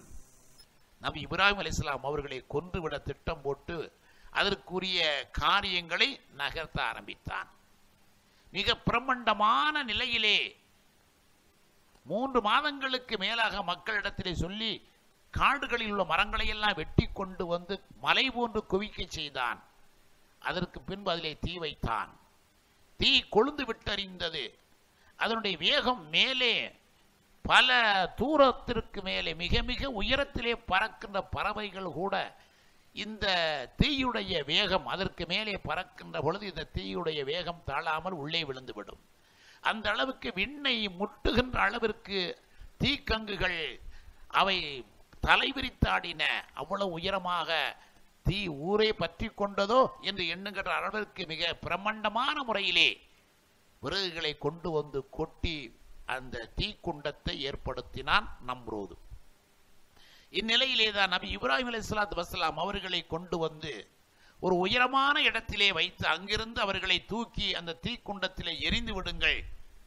நபி இப்ராஹிம் அலைஹிஸ்ஸலாம் அவர்களை கொன்றுவிட திட்டம் போட்டு அதற்குரிய காரியங்களை நகர்த்த ஆரம்பித்தான் மிக பிரம்மாண்டமான நிலையிலே மூன்று மாதங்களுக்கு மேலாக மக்களிடத்திலே சொல்லி காடுகளில் உள்ள மரங்களை எல்லாம் வெட்டி கொண்டு வந்து மலை போன்று குவிக்க செய்தான் அதற்கு பின்பு அதிலே தீ வைத்தான் தீ கொழுந்து விட்டறிந்தது அதனுடைய வேகம் மேலே பல தூரத்திற்கு மேலே மிக மிக உயரத்திலே பறக்கின்ற பறவைகள் கூட இந்த தீயுடைய வேகம் அதற்கு மேலே பறக்கின்ற பொழுது இந்த தீயுடைய வேகம் தாழாமல் உள்ளே விழுந்துவிடும் அந்த அளவுக்கு விண்ணை முட்டுகின்ற அளவிற்கு தீக்கங்குகள் அவை தலைவிரித்தாடின அவ்வளவு உயரமாக தீ ஊரே பற்றி கொண்டதோ என்று எண்ணுகின்ற அளவிற்கு மிக பிரம்மாண்டமான முறையிலே விறகுகளை கொண்டு வந்து கொட்டி அந்த தீக்குண்டத்தை ஏற்படுத்தினான் நம்ரோது இந்நிலையிலே தான் நபி இப்ராஹிம் அலைஹிஸ்ஸலாத்து வஸ்ஸலாம் அவர்களை கொண்டு வந்து ஒரு உயரமான இடத்திலே வைத்து அங்கிருந்து அவர்களை தூக்கி அந்த தீக்குண்டத்திலே எரிந்து விடுங்கள்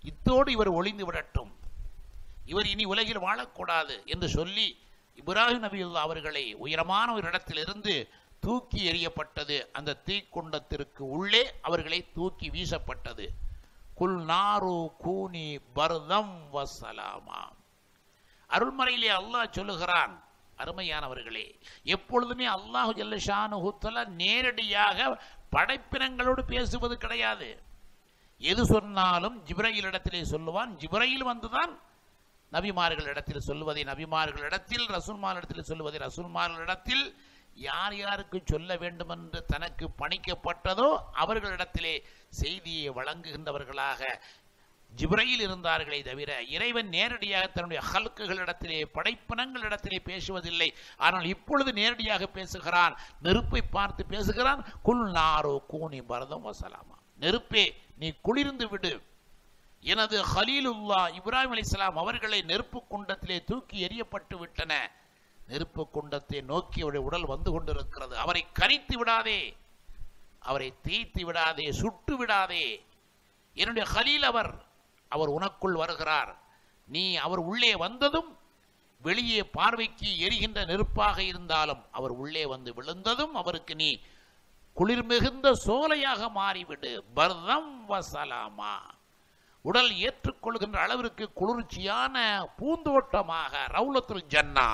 இத்தோடு இவர் ஒளிந்து விடட்டும் இவர் இனி உலகில் வாழக்கூடாது என்று சொல்லி இப்ராஹிம் நபியுல்லா அவர்களை உயரமான ஒரு இடத்திலிருந்து தூக்கி எறியப்பட்டது அந்த தீக்குண்டத்திற்கு உள்ளே அவர்களை தூக்கி வீசப்பட்டது குல் நாரு கூனி பர்தம் வசலாமா அருள்மறையிலே அல்லாஹ் சொல்லுகிறான் அருமையானவர்களே எப்பொழுதுமே அல்லாஹு ஜல்லஷானு ஹுத்தல நேரடியாக படைப்பினங்களோடு பேசுவது கிடையாது எது சொன்னாலும் ஜிப்ரையில் இடத்திலே சொல்லுவான் ஜிப்ரையில் வந்துதான் நபிமார்கள் இடத்தில் சொல்லுவதை நபிமார்கள் இடத்தில் ரசூல்மார் இடத்தில் சொல்லுவதை ரசூல்மார்கள் இடத்தில் யார் யாருக்கு சொல்ல வேண்டும் என்று தனக்கு பணிக்கப்பட்டதோ அவர்களிடத்திலே செய்தியை வழங்குகின்றவர்களாக ஜிப்ரையில் இருந்தார்களே தவிர இறைவன் நேரடியாக தன்னுடைய ஹல்குகளிடத்திலே படைப்பினங்களிடத்திலே பேசுவதில்லை ஆனால் இப்பொழுது நேரடியாக பேசுகிறான் நெருப்பை பார்த்து பேசுகிறான் குல் நாரோ கூனி பரதம் வசலாமா நெருப்பே நீ குளிர்ந்து விடு எனது ஹலீலுல்லா இப்ராஹிம் அலிஸ்லாம் அவர்களை நெருப்பு குண்டத்திலே தூக்கி எறியப்பட்டு விட்டன நெருப்பு குண்டத்தை நோக்கி அவருடைய உடல் வந்து கொண்டிருக்கிறது அவரை கரித்து விடாதே அவரை தேய்த்து விடாதே சுட்டு விடாதே என்னுடைய ஹலீல் அவர் அவர் உனக்குள் வருகிறார் நீ அவர் உள்ளே வந்ததும் வெளியே பார்வைக்கு எரிகின்ற நெருப்பாக இருந்தாலும் அவர் உள்ளே வந்து விழுந்ததும் அவருக்கு நீ குளிர் மிகுந்த சோலையாக மாறிவிடு பர்தம் வசலாமா உடல் ஏற்றுக்கொள்கின்ற அளவிற்கு குளிர்ச்சியான பூந்தோட்டமாக ரவுலத்துல் ஜன்னா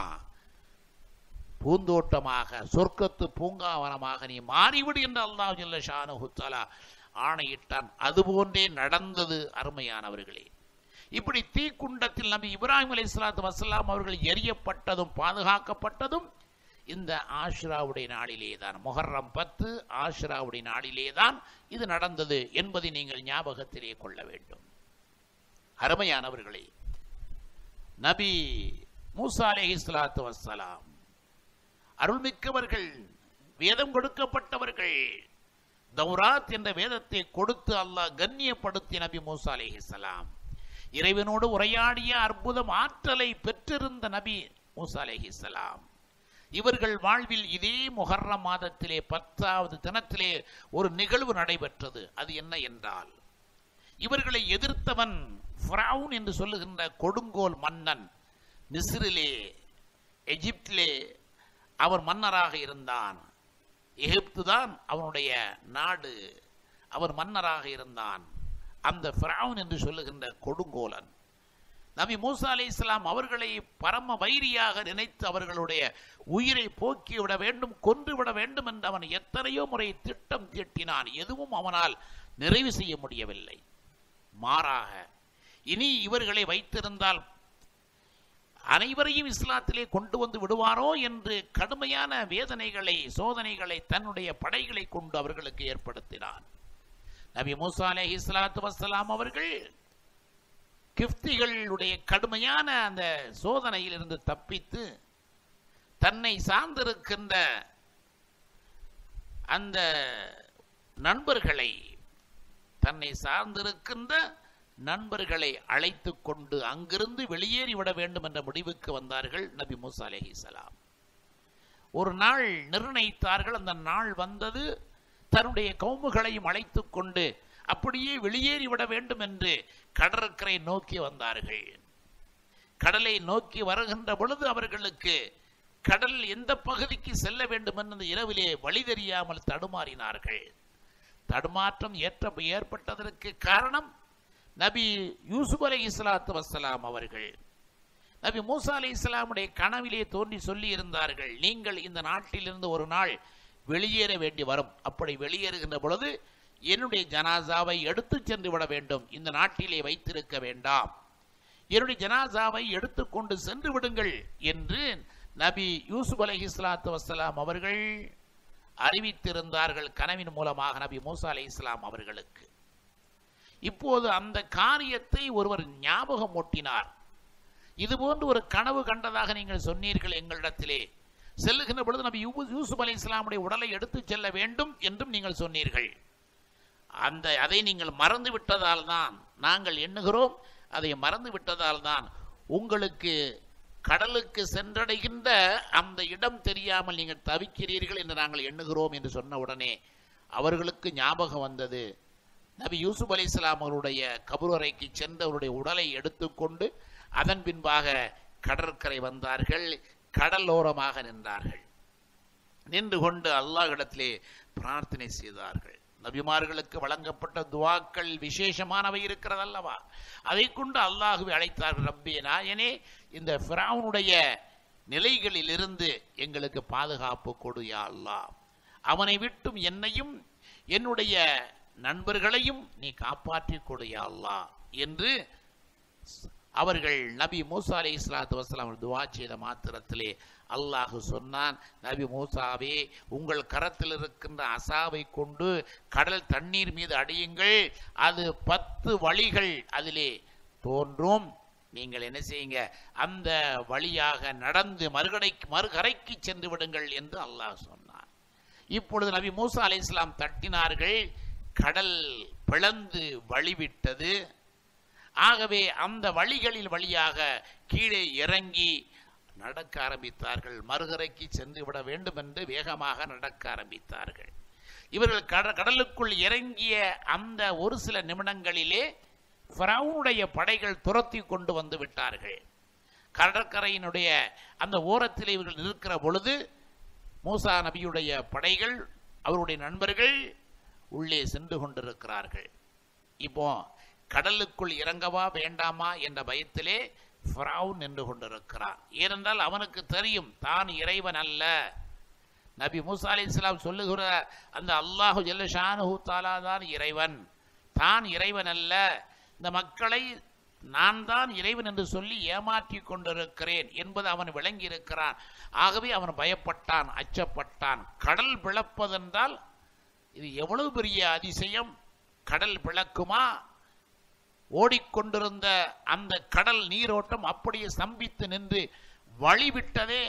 பூந்தோட்டமாக சொர்க்கத்து பூங்காவனமாக நீ மாறிவிடு என்று அல்லாஹ் ஜல்ல ஷானு ஹுத்தலா ஆணையிட்டான் அதுபோன்றே நடந்தது அருமையானவர்களே இப்படி தீக்குண்டத்தில் நபி இப்ராஹிம் அலி இஸ்லாத்து வசலாம் அவர்கள் எரியப்பட்டதும் பாதுகாக்கப்பட்டதும் இந்த ஆஷ்ராவுடைய நாளிலே தான் முஹர்ரம் பத்து ஆஷ்ராவுடைய நாளிலே தான் இது நடந்தது என்பதை நீங்கள் ஞாபகத்திலே கொள்ள வேண்டும் அருமையானவர்களே நபி மூசா அலைஹி ஸலாத்து வஸ்ஸலாம் அருள்மிக்கவர்கள் வேதம் கொடுக்கப்பட்டவர்கள் தௌராத் என்ற வேதத்தை கொடுத்து அல்லாஹ் கண்ணியப்படுத்திய நபி மூசா அலைஹிஸ்ஸலாம் இறைவனோடு உரையாடிய அற்புதம் ஆற்றலை பெற்றிருந்த நபி மூசா அலைஹிஸ்ஸலாம் இவர்கள் வாழ்வில் இதே முஹர்ரம் மாதத்திலே பத்தாவது தினத்திலே ஒரு நிகழ்வு நடைபெற்றது அது என்ன என்றால் இவர்களை எதிர்த்தவன் ஃபிரௌன் என்று சொல்லுகின்ற கொடுங்கோல் மன்னன் மிஸ்ரிலே எகிப்திலே அவர் மன்னராக இருந்தான் எகிப்து தான் அவனுடைய நாடு அவர் மன்னராக இருந்தான் அந்த ஃபிரௌன் என்று சொல்லுகின்ற கொடுங்கோலன் நபி மூசா அலை இஸ்லாம் அவர்களை பரம வைரியாக நினைத்து அவர்களுடைய உயிரை போக்கி விட வேண்டும் கொன்று விட வேண்டும் என்று அவன் எத்தனையோ முறை திட்டம் தீட்டினான் எதுவும் அவனால் நிறைவு செய்ய முடியவில்லை மாறாக இனி இவர்களை வைத்திருந்தால் அனைவரையும் இஸ்லாத்திலே கொண்டு வந்து விடுவாரோ என்று கடுமையான வேதனைகளை சோதனைகளை தன்னுடைய படைகளை கொண்டு அவர்களுக்கு ஏற்படுத்தினான் நபி மூசா அலைஹி ஸலாத்து வஸ்ஸலாம் அவர்கள் கிஃப்திகளுடைய கடுமையான அந்த சோதனையிலிருந்து தப்பித்து தன்னை சார்ந்திருக்கின்ற அந்த நண்பர்களை தன்னை சார்ந்திருக்கின்ற நண்பர்களை அழைத்து கொண்டு அங்கிருந்து வெளியேறி விட வேண்டும் என்ற முடிவுக்கு வந்தார்கள் நபி மூசா அலைஹிஸ்ஸலாம் ஒரு நாள் நிர்ணயித்தார்கள் அந்த நாள் வந்தது தன்னுடைய கவுமுகளையும் அழைத்து கொண்டு அப்படியே வெளியேறி விட வேண்டும் என்று கடற்கரை நோக்கி வந்தார்கள் கடலை நோக்கி வருகின்ற பொழுது அவர்களுக்கு கடல் எந்த பகுதிக்கு செல்ல வேண்டும் என்று இரவிலே வழி தெரியாமல் தடுமாறினார்கள் தடுமாற்றம் ஏற்ற ஏற்பட்டதற்கு காரணம் நபி யூசுப் அலை இஸ்லாத்து வசலாம் அவர்கள் நபி மூசா அலை இஸ்லாமுடைய கனவிலே தோன்றி சொல்லி இருந்தார்கள் நீங்கள் இந்த நாட்டிலிருந்து ஒரு நாள் வெளியேற வேண்டி வரும் அப்படி வெளியேறுகின்ற பொழுது என்னுடைய ஜனாசாவை எடுத்து சென்று விட வேண்டும் இந்த நாட்டிலே வைத்திருக்க வேண்டாம் என்னுடைய ஜனாசாவை எடுத்துக்கொண்டு சென்று விடுங்கள் என்று நபி யூசுப் அலை இஸ்லாத்து வசலாம் அவர்கள் அறிவித்திருந்தார்கள் கனவின் மூலமாக நபி மூசா அலை இஸ்லாம் அவர்களுக்கு இப்போது அந்த காரியத்தை ஒருவர் ஞாபகம் ஊட்டினார் இதுபோன்று ஒரு கனவு கண்டதாக நீங்கள் சொன்னீர்கள் எங்களிடத்திலே செல்லுகின்ற பொழுது நபி யூ- யூசுப் அலை இஸ்லாமுடைய உடலை எடுத்துச் செல்ல வேண்டும் என்றும் நீங்கள் சொன்னீர்கள் அந்த அதை நீங்கள் மறந்து விட்டதால் தான் நாங்கள் எண்ணுகிறோம் அதை மறந்து விட்டதால் தான் உங்களுக்கு கடலுக்கு சென்றடைகின்ற அந்த இடம் தெரியாமல் நீங்கள் தவிக்கிறீர்கள் என்று நாங்கள் எண்ணுகிறோம் என்று சொன்ன உடனே அவர்களுக்கு ஞாபகம் வந்தது நபி யூசுப் அலி இஸ்லாம் அவருடைய கபுரறைக்கு சென்று அவருடைய உடலை எடுத்துக்கொண்டு அதன் பின்பாக கடற்கரை வந்தார்கள் கடலோரமாக நின்றார்கள் நின்று கொண்டு அல்லாஹ்விடத்திலே பிரார்த்தனை செய்தார்கள் நபிமார்களுக்கு வழங்கப்பட்ட துவாக்கள் விசேஷமானவை இருக்கிறது அல்லவா அதை கொண்டு அல்லாஹுவை அழைத்தார்கள் ரப்பே நாயனே இந்த ஃபிரௌனுடைய நிலைகளில் இருந்து எங்களுக்கு பாதுகாப்பு கொடு யா அல்லாஹ் அவனை விட்டும் என்னையும் என்னுடைய நண்பர்களையும் நீ காப்பாற்றிக் கொடு யா அல்லாஹ் என்று அவர்கள் நபி மூசா அலை இஸ்லாத்து வசலாம் துவா செய்த மாத்திரத்திலே அல்லாஹு சொன்னான் நபி மூசாவே உங்கள் கரத்தில் இருக்கின்ற அசாவை கொண்டு கடல் தண்ணீர் மீது அடியுங்கள் அது பத்து வழிகள் அதிலே தோன்றும் நீங்கள் என்ன செய்யுங்க அந்த வழியாக நடந்து மறுகடை மறுகரைக்கு சென்று விடுங்கள் என்று அல்லாஹ் சொன்னான் இப்பொழுது நபி மூசா அலை இஸ்லாம் தட்டினார்கள் கடல் பிளந்து வழிவிட்டது ஆகவே அந்த வழிகளில் வழியாக கீழே இறங்கி நடக்க ஆரம்பித்தார்கள் மறுகரைக்கு சென்று விட வேண்டும் என்று வேகமாக நடக்க ஆரம்பித்தார்கள் இவர்கள் கட கடலுக்குள் இறங்கிய அந்த ஒரு சில நிமிடங்களிலே ஃபரவுனுடைய படைகள் துரத்தி கொண்டு வந்து விட்டார்கள் கடற்கரையினுடைய அந்த ஓரத்தில் இவர்கள் நிற்கிற பொழுது மூசா நபியுடைய படைகள் அவருடைய நண்பர்கள் உள்ளே சென்று கொண்டிருக்கிறார்கள் இப்போ கடலுக்குள் இறங்கவா வேண்டாமா என்ற பயத்திலே ஃபிரௌன் நின்று கொண்டிருக்கிறான் ஏனென்றால் அவனுக்கு தெரியும் தான் இறைவன் அல்ல நபி மூசா அலி இஸ்லாம் சொல்லுகிற அந்த அல்லாஹு ஜல்லஷானு தாலா தான் இறைவன் தான் இறைவன் அல்ல இந்த மக்களை நான் தான் இறைவன் என்று சொல்லி ஏமாற்றி கொண்டிருக்கிறேன் என்பது அவன் விளங்கி இருக்கிறான் ஆகவே அவன் பயப்பட்டான் அச்சப்பட்டான் கடல் பிளப்பதென்றால் இது எவ்வளவு பெரிய அதிசயம் கடல் பிளக்குமா ஓடிக்கொண்டிருந்த அந்த கடல் நீரோட்டம் அப்படியே ஸ்தம்பித்து நின்று வழிவிட்டதே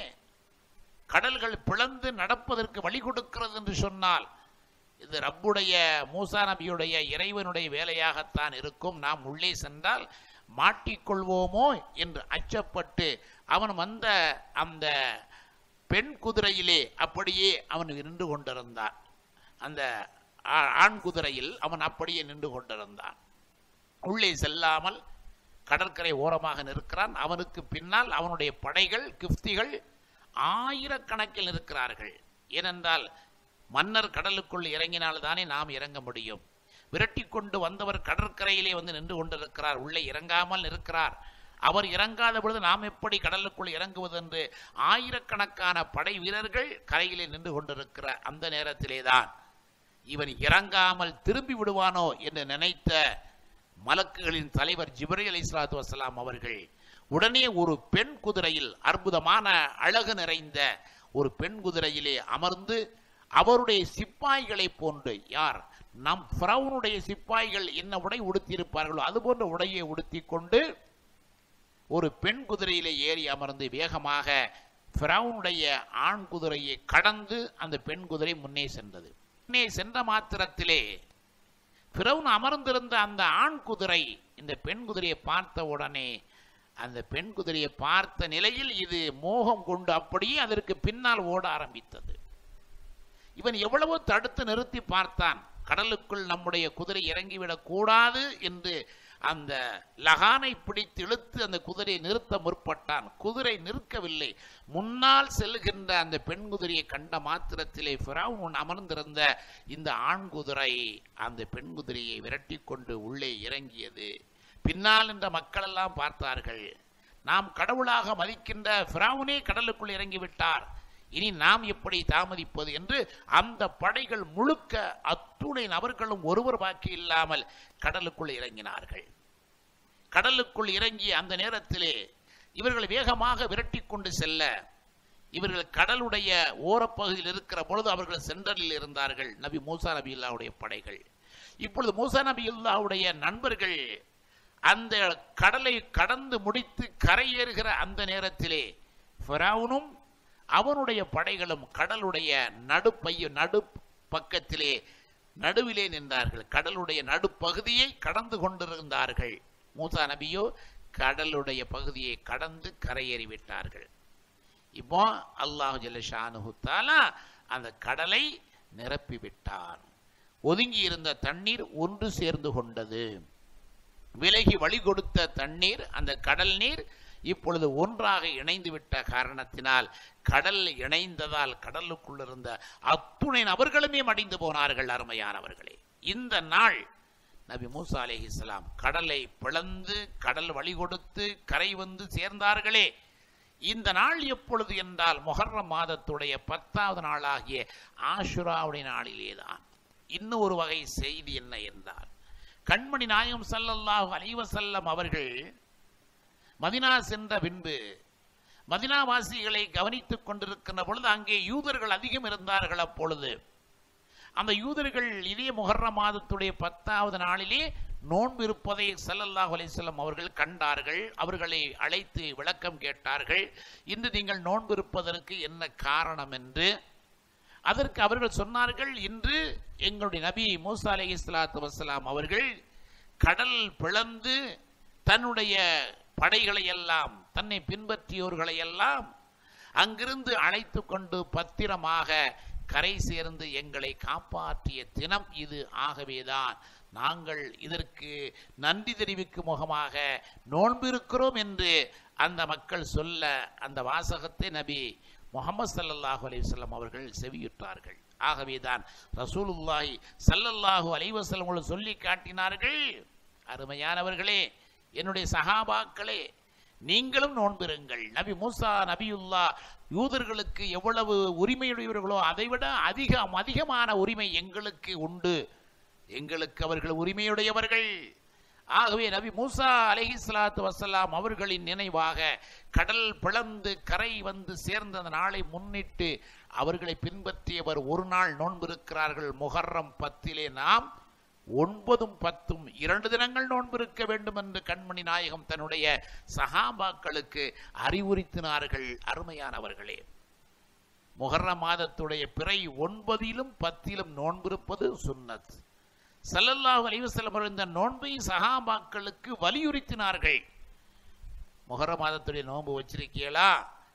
கடல்கள் பிளந்து நடப்பதற்கு வழி கொடுக்கிறது என்று சொன்னால் இது ரப்புடைய மூசா நபியுடைய இறைவனுடைய வேலையாகத்தான் இருக்கும் நாம் உள்ளே சென்றால் மாட்டிக்கொள்வோமோ என்று அச்சப்பட்டு அவன் வந்த அந்த பெண் குதிரையிலே அப்படியே அவன் நின்று கொண்டிருந்தான் அந்த ஆ- ஆண் குதிரையில் அவன் அப்படியே நின்று கொண்டிருந்தான் உள்ளே செல்லாமல் கடற்கரை ஓரமாக நிற்கிறான் அவனுக்கு பின்னால் அவனுடைய படைகள் கிஃப்திகள் ஆயிரக்கணக்கில் இருக்கிறார்கள் ஏனென்றால் மன்னர் கடலுக்குள் இறங்கினால் தானே நாம் இறங்க முடியும் விரட்டி கொண்டு வந்தவர் கடற்கரையிலே வந்து நின்று கொண்டிருக்கிறார் உள்ளே இறங்காமல் இருக்கிறார் அவர் இறங்காத பொழுது நாம் எப்படி கடலுக்குள் இறங்குவது என்று ஆயிரக்கணக்கான படை வீரர்கள் கரையிலே நின்று கொண்டிருக்கிற அந்த நேரத்திலே தான் இவன் இறங்காமல் திரும்பி விடுவானோ என்று நினைத்த மலக்குகளின் தலைவர் ஜிப்ரி அலி இஸ்லாத்து வசலாம் அவர்கள் உடனே ஒரு பெண் குதிரையில் அற்புதமான அழகு நிறைந்த ஒரு பெண் குதிரையிலே அமர்ந்து அவருடைய சிப்பாய்களை போன்று யார் நம் ஃபிரௌனுடைய சிப்பாய்கள் என்ன உடை உடுத்தியிருப்பார்களோ அது போன்ற உடையை உடுத்திக் கொண்டு ஒரு பெண் குதிரையிலே ஏறி அமர்ந்து வேகமாக ஃபிரௌனுடைய ஆண் குதிரையை கடந்து அந்த பெண் குதிரை முன்னே சென்றது முன்னே சென்ற மாத்திரத்திலே பிறவுன் அமர்ந்திருந்த அந்த ஆண் குதிரை இந்த பெண் குதிரையை பார்த்த உடனே அந்த பெண் குதிரையை பார்த்த நிலையில் இது மோகம் கொண்டு அப்படியே அதற்கு பின்னால் ஓட ஆரம்பித்தது இவன் எவ்வளவோ தடுத்து நிறுத்தி பார்த்தான் கடலுக்குள் நம்முடைய குதிரை இறங்கிவிடக் கூடாது என்று அந்த லகானை பிடித்து இழுத்து அந்த குதிரையை நிறுத்த முற்பட்டான் குதிரை நிற்கவில்லை முன்னால் செல்கின்ற அந்த பெண் குதிரையை கண்ட மாத்திரத்திலே ஃபிரௌன் அமர்ந்திருந்த இந்த ஆண் குதிரை அந்த பெண் குதிரையை விரட்டி கொண்டு உள்ளே இறங்கியது பின்னால் நின்ற மக்கள் எல்லாம் பார்த்தார்கள் நாம் கடவுளாக மதிக்கின்ற ஃபிரௌனே கடலுக்குள் இறங்கிவிட்டார் இனி நாம் எப்படி தாமதிப்பது என்று அந்த படைகள் முழுக்க அத்துணை நபர்களும் ஒருவர் பாக்கி இல்லாமல் கடலுக்குள் இறங்கினார்கள் கடலுக்குள் இறங்கிய அந்த நேரத்திலே இவர்கள் வேகமாக விரட்டி கொண்டு செல்ல இவர்கள் கடலுடைய ஓரப்பகுதியில் இருக்கிற பொழுது அவர்கள் சென்டரில் இருந்தார்கள் நபி மூசா நபி இல்லாவுடைய படைகள் இப்பொழுது மூசா நபி இல்லாவுடைய நண்பர்கள் அந்த கடலை கடந்து முடித்து கரையேறுகிற அந்த நேரத்திலே ஃபிரௌனும் அவனுடைய படைகளும் கடலுடைய நடுப்பைய நடு பக்கத்திலே நடுவிலே நின்றார்கள் கடலுடைய நடுப்பகுதியை கடந்து கொண்டிருந்தார்கள் மூசா நபியோ கடலுடைய பகுதியை கடந்து கரையேறி விட்டார்கள் இப்போ அல்லாஹு ஜல்லஷானு தாலா அந்த கடலை நிரப்பி விட்டான் ஒதுங்கி இருந்த தண்ணீர் ஒன்று சேர்ந்து கொண்டது விலகி வழி கொடுத்த தண்ணீர் அந்த கடல் நீர் இப்பொழுது ஒன்றாக இணைந்து விட்ட காரணத்தினால் கடல் இணைந்ததால் கடலுக்குள் இருந்த அத்துணை நபர்களுமே மடிந்து போனார்கள் அருமையானவர்களே இந்த நாள் நபி மூசா அலைஹிஸ்ஸலாம் கடலை பிளந்து கடல் வழி கொடுத்து கரை வந்து சேர்ந்தார்களே இந்த நாள் எப்பொழுது என்றால் மொஹர்ரம் மாதத்துடைய பத்தாவது நாளாகிய ஆஷுராவுடைய நாளிலேதான் இன்னும் ஒரு வகை செய்தி என்ன என்றால் கண்மணி நாயகம் ஸல்லல்லாஹு அலைஹி வஸல்லம் அவர்கள் மதினா சென்ற பின்பு மதினாவாசிகளை கவனித்துக் கொண்டிருக்கின்ற பொழுது அங்கே யூதர்கள் அதிகம் இருந்தார்கள் அப்பொழுது அந்த யூதர்கள் இதே முகர்ர மாதத்துடைய பத்தாவது நாளிலே நோன்பு இருப்பதை ஸல்லல்லாஹு அலைஹி வஸல்லம் அவர்கள் கண்டார்கள் அவர்களை அழைத்து விளக்கம் கேட்டார்கள் இன்று நீங்கள் நோன்பு இருப்பதற்கு என்ன காரணம் என்று அதற்கு அவர்கள் சொன்னார்கள் இன்று எங்களுடைய நபி மூசா அலைஹி ஸலாத்து வஸலாம் அவர்கள் கடல் பிளந்து தன்னுடைய படைகளை எல்லாம் தன்னை பின்பற்றியோர்களை எல்லாம் அங்கிருந்து அழைத்து கொண்டு பத்திரமாக கரை சேர்ந்து எங்களை காப்பாற்றிய தினம் இது ஆகவேதான் நாங்கள் இதற்கு நன்றி தெரிவிக்கும் முகமாக நோன்பு இருக்கிறோம் என்று அந்த மக்கள் சொல்ல அந்த வாசகத்தை நபி முகமது ஸல்லல்லாஹு அலைஹி வஸல்லம் அவர்கள் செவியுற்றார்கள் ஆகவேதான் ரசூலுல்லாஹி ஸல்லல்லாஹு அலைஹி வஸல்லம் அவர்கள் சொல்லி காட்டினார்கள் அருமையானவர்களே என்னுடைய சகாபாக்களே நீங்களும் நோன்பிருங்கள் நபி மூசா நபியுல்லா யூதர்களுக்கு எவ்வளவு உரிமையுடையவர்களோ அதைவிட அதிகம் அதிகமான உரிமை எங்களுக்கு உண்டு எங்களுக்கு அவர்கள் உரிமையுடையவர்கள் ஆகவே நபி மூசா அலைஹி ஸலாத்து வஸலாம் அவர்களின் நினைவாக கடல் பிளந்து கரை வந்து சேர்ந்த அந்த நாளை முன்னிட்டு அவர்களை பின்பற்றியவர் ஒரு நாள் நோன்பிருக்கிறார்கள் முகர்ரம் பத்திலே நாம் ஒன்பதும் பத்தும் இரண்டு தினங்கள் நோன்பிருக்க வேண்டும் என்று கண்மணி நாயகம் தன்னுடைய சகாபாக்களுக்கு அறிவுறுத்தினார்கள் அருமையானவர்களே முகர்ர மாதத்துடைய பிறை ஒன்பதிலும் பத்திலும் நோன்பிருப்பது சுன்னத் ஸல்லல்லாஹு அலைஹி வஸல்லம் அவர்கள் இந்த நோன்பை சகாபாக்களுக்கு வலியுறுத்தினார்கள் முகர மாதத்துடைய நோன்பு வச்சிருக்கீங்களா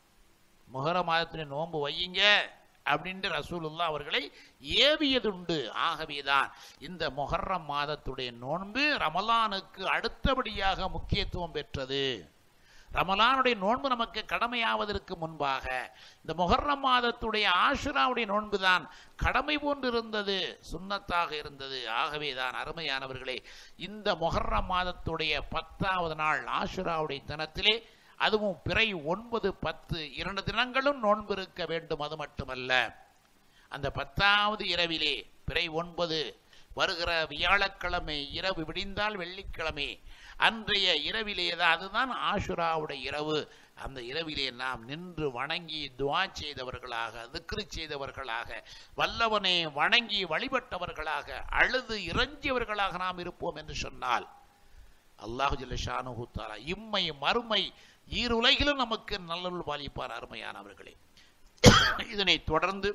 முகர மாதத்துடைய நோன்பு வையுங்க அப்படின்ட்டு ரசூலுல்லா அவர்களை ஏவியதுண்டு ஆகவேதான் இந்த மொஹர்ரம் மாதத்துடைய நோன்பு ரமலானுக்கு அடுத்தபடியாக முக்கியத்துவம் பெற்றது ரமலானுடைய நோன்பு நமக்கு கடமையாவதற்கு முன்பாக இந்த மொஹர்ரம் மாதத்துடைய ஆஷுராவுடைய நோன்பு தான் கடமை போன்று இருந்தது சுன்னத்தாக இருந்தது ஆகவேதான் அருமையானவர்களே இந்த மொஹர்ரம் மாதத்துடைய பத்தாவது நாள் ஆஷுராவுடைய தினத்திலே அதுவும் பிறை ஒன்பது பத்து இரண்டு தினங்களும் நோன்பு இருக்க வேண்டும் அது மட்டுமல்ல அந்த பத்தாவது இரவிலே பிறை ஒன்பது வருகிற வியாழக்கிழமை இரவு விடிந்தால் வெள்ளிக்கிழமை அன்றைய இரவிலே தான் அதுதான் ஆஷுராவுடைய இரவு அந்த இரவிலே நாம் நின்று வணங்கி துவா செய்தவர்களாக திக்ரு செய்தவர்களாக வல்லவனை வணங்கி வழிபட்டவர்களாக அழுது இறைஞ்சியவர்களாக நாம் இருப்போம் என்று சொன்னால் அல்லாஹு ஜல்லஷானு தாலா இம்மை மறுமை ஈருலகிலும் நமக்கு நல்லருள் பாலிப்பார் அருமையானவர்களே இதனைத் தொடர்ந்து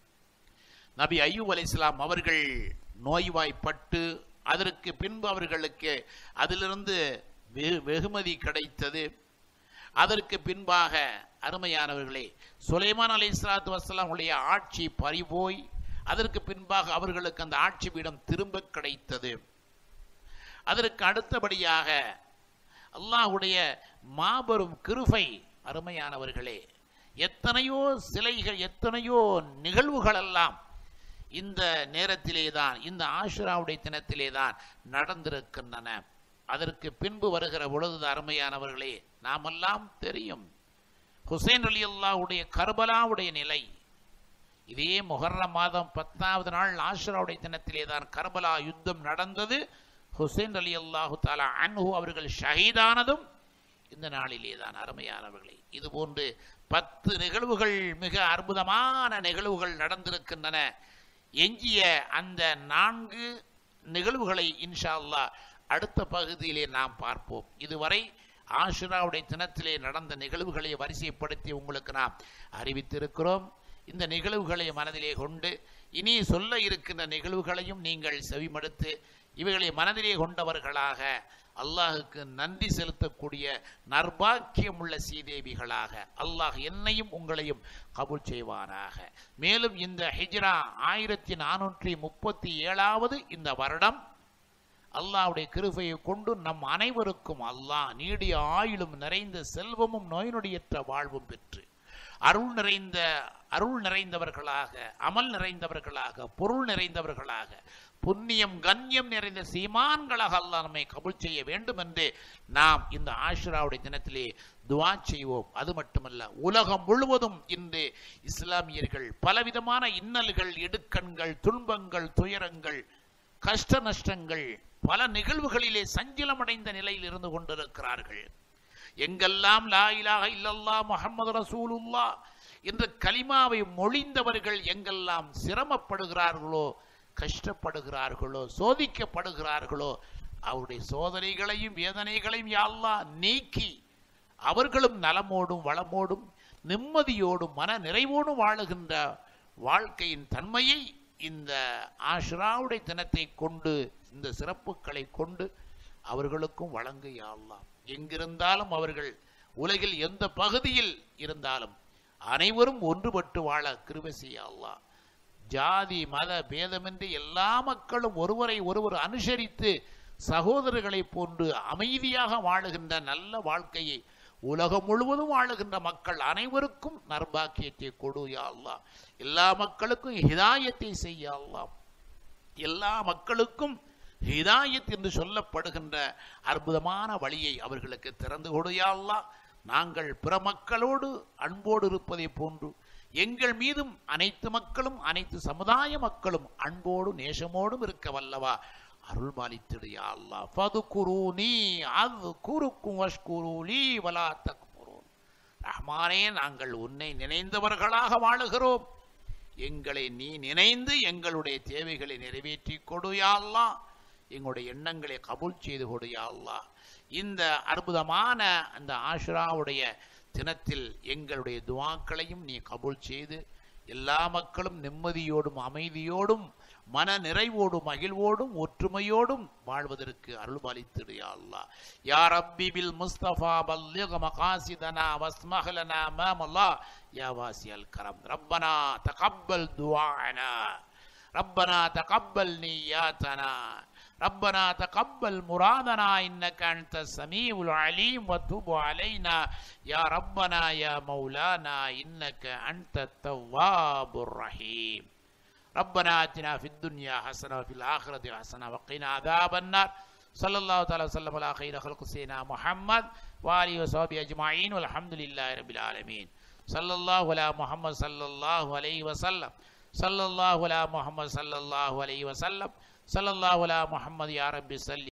நபி ஐயூப் அலைஹிஸ்ஸலாம் அவர்கள் நோய்வாய்ப்பட்டு அதற்கு பின்பு அவர்களுக்கு அதிலிருந்து வெ- வெகுமதி கிடைத்தது அதற்கு பின்பாக அருமையானவர்களே சுலைமான் அலை இஸ்லாத்து வசலாமுடைய ஆட்சி பறிபோய் அதற்கு பின்பாக அவர்களுக்கு அந்த ஆட்சி பீடம் திரும்ப கிடைத்தது அதற்கு அடுத்தபடியாக அல்லாஹ்வுடைய மாபெரும் கிருபை அருமையானவர்களே எத்தனையோ சிலைகள் எத்தனையோ நிகழ்வுகள் எல்லாம் இந்த நேரத்திலே தான் இந்த ஆஷுராவுடைய தினத்திலே தான் நடந்திருக்கின்றன அதற்கு பின்பு வருகிற பொழுது அருமையானவர்களே நாமெல்லாம் தெரியும் ஹுசைன் அலி அல்லாஹ்வுடைய கர்பலாவுடைய நிலை இதே முஹர்ரம் மாதம் பத்தாவது நாள் ஆஷுராவுடைய தினத்திலே தான் கர்பலா யுத்தம் நடந்தது ஹுசைன் அலி அல்லாஹு தாலா அன்ஹு அவர்கள் ஷஹீதானதும் இந்த நாளிலே தான் அருமையானவர்களே இது போன்று பத்து நிகழ்வுகள் மிக அற்புதமான நிகழ்வுகள் நடந்திருக்கின்றன எஞ்சிய அந்த நான்கு நிகழ்வுகளை இன்ஷா அல்லாஹ் அடுத்த பகுதியிலே நாம் பார்ப்போம் இதுவரை ஆஷுராவுடைய தினத்திலே நடந்த நிகழ்வுகளை வரிசைப்படுத்தி உங்களுக்கு நாம் அறிவித்திருக்கிறோம் இந்த நிகழ்வுகளை மனதிலே கொண்டு இனி சொல்ல இருக்கின்ற நிகழ்வுகளையும் நீங்கள் செவிமடுத்து இவைகளை மனதிலே கொண்டவர்களாக அல்லாஹுக்கு நன்றி செலுத்தக்கூடிய நர்பாக்கியம் உள்ள சீதேவிகளாக அல்லாஹ் என்னையும் உங்களையும் கபூல் செய்வானாக மேலும் இந்த ஹிஜ்ரா ஆயிரத்தி நானூற்றி முப்பத்தி ஏழாவது இந்த வருடம் அல்லாஹ்வுடைய கிருபையை கொண்டு நம் அனைவருக்கும் அல்லாஹ் நீடிய ஆயுளும் நிறைந்த செல்வமும் நோய் நொடியற்ற வாழ்வும் பெற்று அருள் நிறைந்த அருள் நிறைந்தவர்களாக அமல் நிறைந்தவர்களாக பொருள் நிறைந்தவர்களாக புண்ணியம் கண்ணியம் நிறைந்த சீமான்களாக அல்லாஹ் நம்மை கபுல் செய்ய வேண்டும் என்று நாம் இந்த ஆஷுராவுடைய தினத்திலே துவா செய்வோம் அது மட்டுமல்ல உலகம் முழுவதும் இன்று இஸ்லாமியர்கள் பலவிதமான இன்னல்கள் இடுக்கண்கள் துன்பங்கள் துயரங்கள் கஷ்ட நஷ்டங்கள் பல நிகழ்வுகளிலே சஞ்சலமடைந்த நிலையில் இருந்து கொண்டிருக்கிறார்கள் எங்கெல்லாம் லா இலாஹ இல்லல்லா முஹம்மது ரசூலுல்லா என்ற கலிமாவை மொழிந்தவர்கள் எங்கெல்லாம் சிரமப்படுகிறார்களோ கஷ்டப்படுகிறார்களோ சோதிக்கப்படுகிறார்களோ அவருடைய சோதனைகளையும் வேதனைகளையும் யா அல்லாஹ் நீக்கி அவர்களும் நலமோடும் வளமோடும் நிம்மதியோடும் மன நிறைவோடும் வாழுகின்ற வாழ்க்கையின் தன்மையை இந்த ஆஷ்ராவுடைய தினத்தை கொண்டு இந்த சிறப்புகளை கொண்டு அவர்களுக்கும் வழங்கு யா அல்லாஹ் எங்கிருந்தாலும் அவர்கள் உலகில் எந்த பகுதியில் இருந்தாலும் அனைவரும் ஒன்றுபட்டு வாழ கிருபை செய்ய அல்லாஹ் ஜாதி மத பேதமின்றி எல்லா மக்களும் ஒருவரை ஒருவர் அனுசரித்து சகோதரர்களைப் போன்று அமைதியாக வாழுகின்ற நல்ல வாழ்க்கையை உலகம் முழுவதும் வாழுகின்ற மக்கள் அனைவருக்கும் நர்பாக்கியத்தை கொடு யா அல்லாஹ் எல்லா மக்களுக்கும் ஹிதாயத்தை செய்ய அல்லாஹ் எல்லா மக்களுக்கும் ஹிதாயத் என்று சொல்லப்படுகின்ற அற்புதமான வழியை அவர்களுக்கு திறந்து கொடு யா அல்லாஹ் நாங்கள் பிற மக்களோடு அன்போடு இருப்பதை போன்று எங்கள் மீதும் அனைத்து மக்களும் அனைத்து சமுதாய மக்களும் அன்போடு நேசமோடும் இருக்க வல்லவா அருள் பாலித்திடு யா அல்லாஹ் ஃபதுகுரூனி அذ்குருக்கும் வஷ்குரூலி வலா தக்ஃபுரூன் ரஹ்மானே நாங்கள் உன்னை நினைந்தவர்களாக வாழுகிறோம் எங்களை நீ நினைந்து எங்களுடைய தேவைகளை நிறைவேற்றி கொடு யா அல்லாஹ் எங்களுடைய எண்ணங்களை கபூல் செய்து கொடு யா அல்லாஹ் இந்த அற்புதமான அந்த ஆஷுராவுடைய தினத்தில் எங்களுடைய துவாக்களையும் நீ கபூல் செய்து எல்லா மக்களும் நிம்மதியோடும் அமைதியோடும் மன நிறைவோடும் மகிழ்வோடும் ஒற்றுமையோடும் வாழ்வதற்கு அருள்பாலித்திடு யா அல்லாஹ் யா ரப்பி பில் முஸ்தஃபா பல்லிக மகாசிதனா வஸ்மஹலனா மாமல்லா யா வாசியல் கரம் ரப்பனா தகப்பல் துஆனா ربنا تقبل نياتنا ربنا تقبل مرادنا إنك أنت السميع العليم وتب علينا يا ربنا يا مولانا إنك أنت التواب الرحيم ربنا آتنا في الدنيا حسنة وفي الآخرة حسنة وقنا عذاب النار صلى الله تعالى وسلم على خير خلق سيدنا محمد وآله وصحبه أجمعين والحمد لله رب العالمين صلى الله على محمد صلى الله عليه وسلم صلى الله على محمد صلى الله عليه وسلم صلى الله على محمد يا رب صل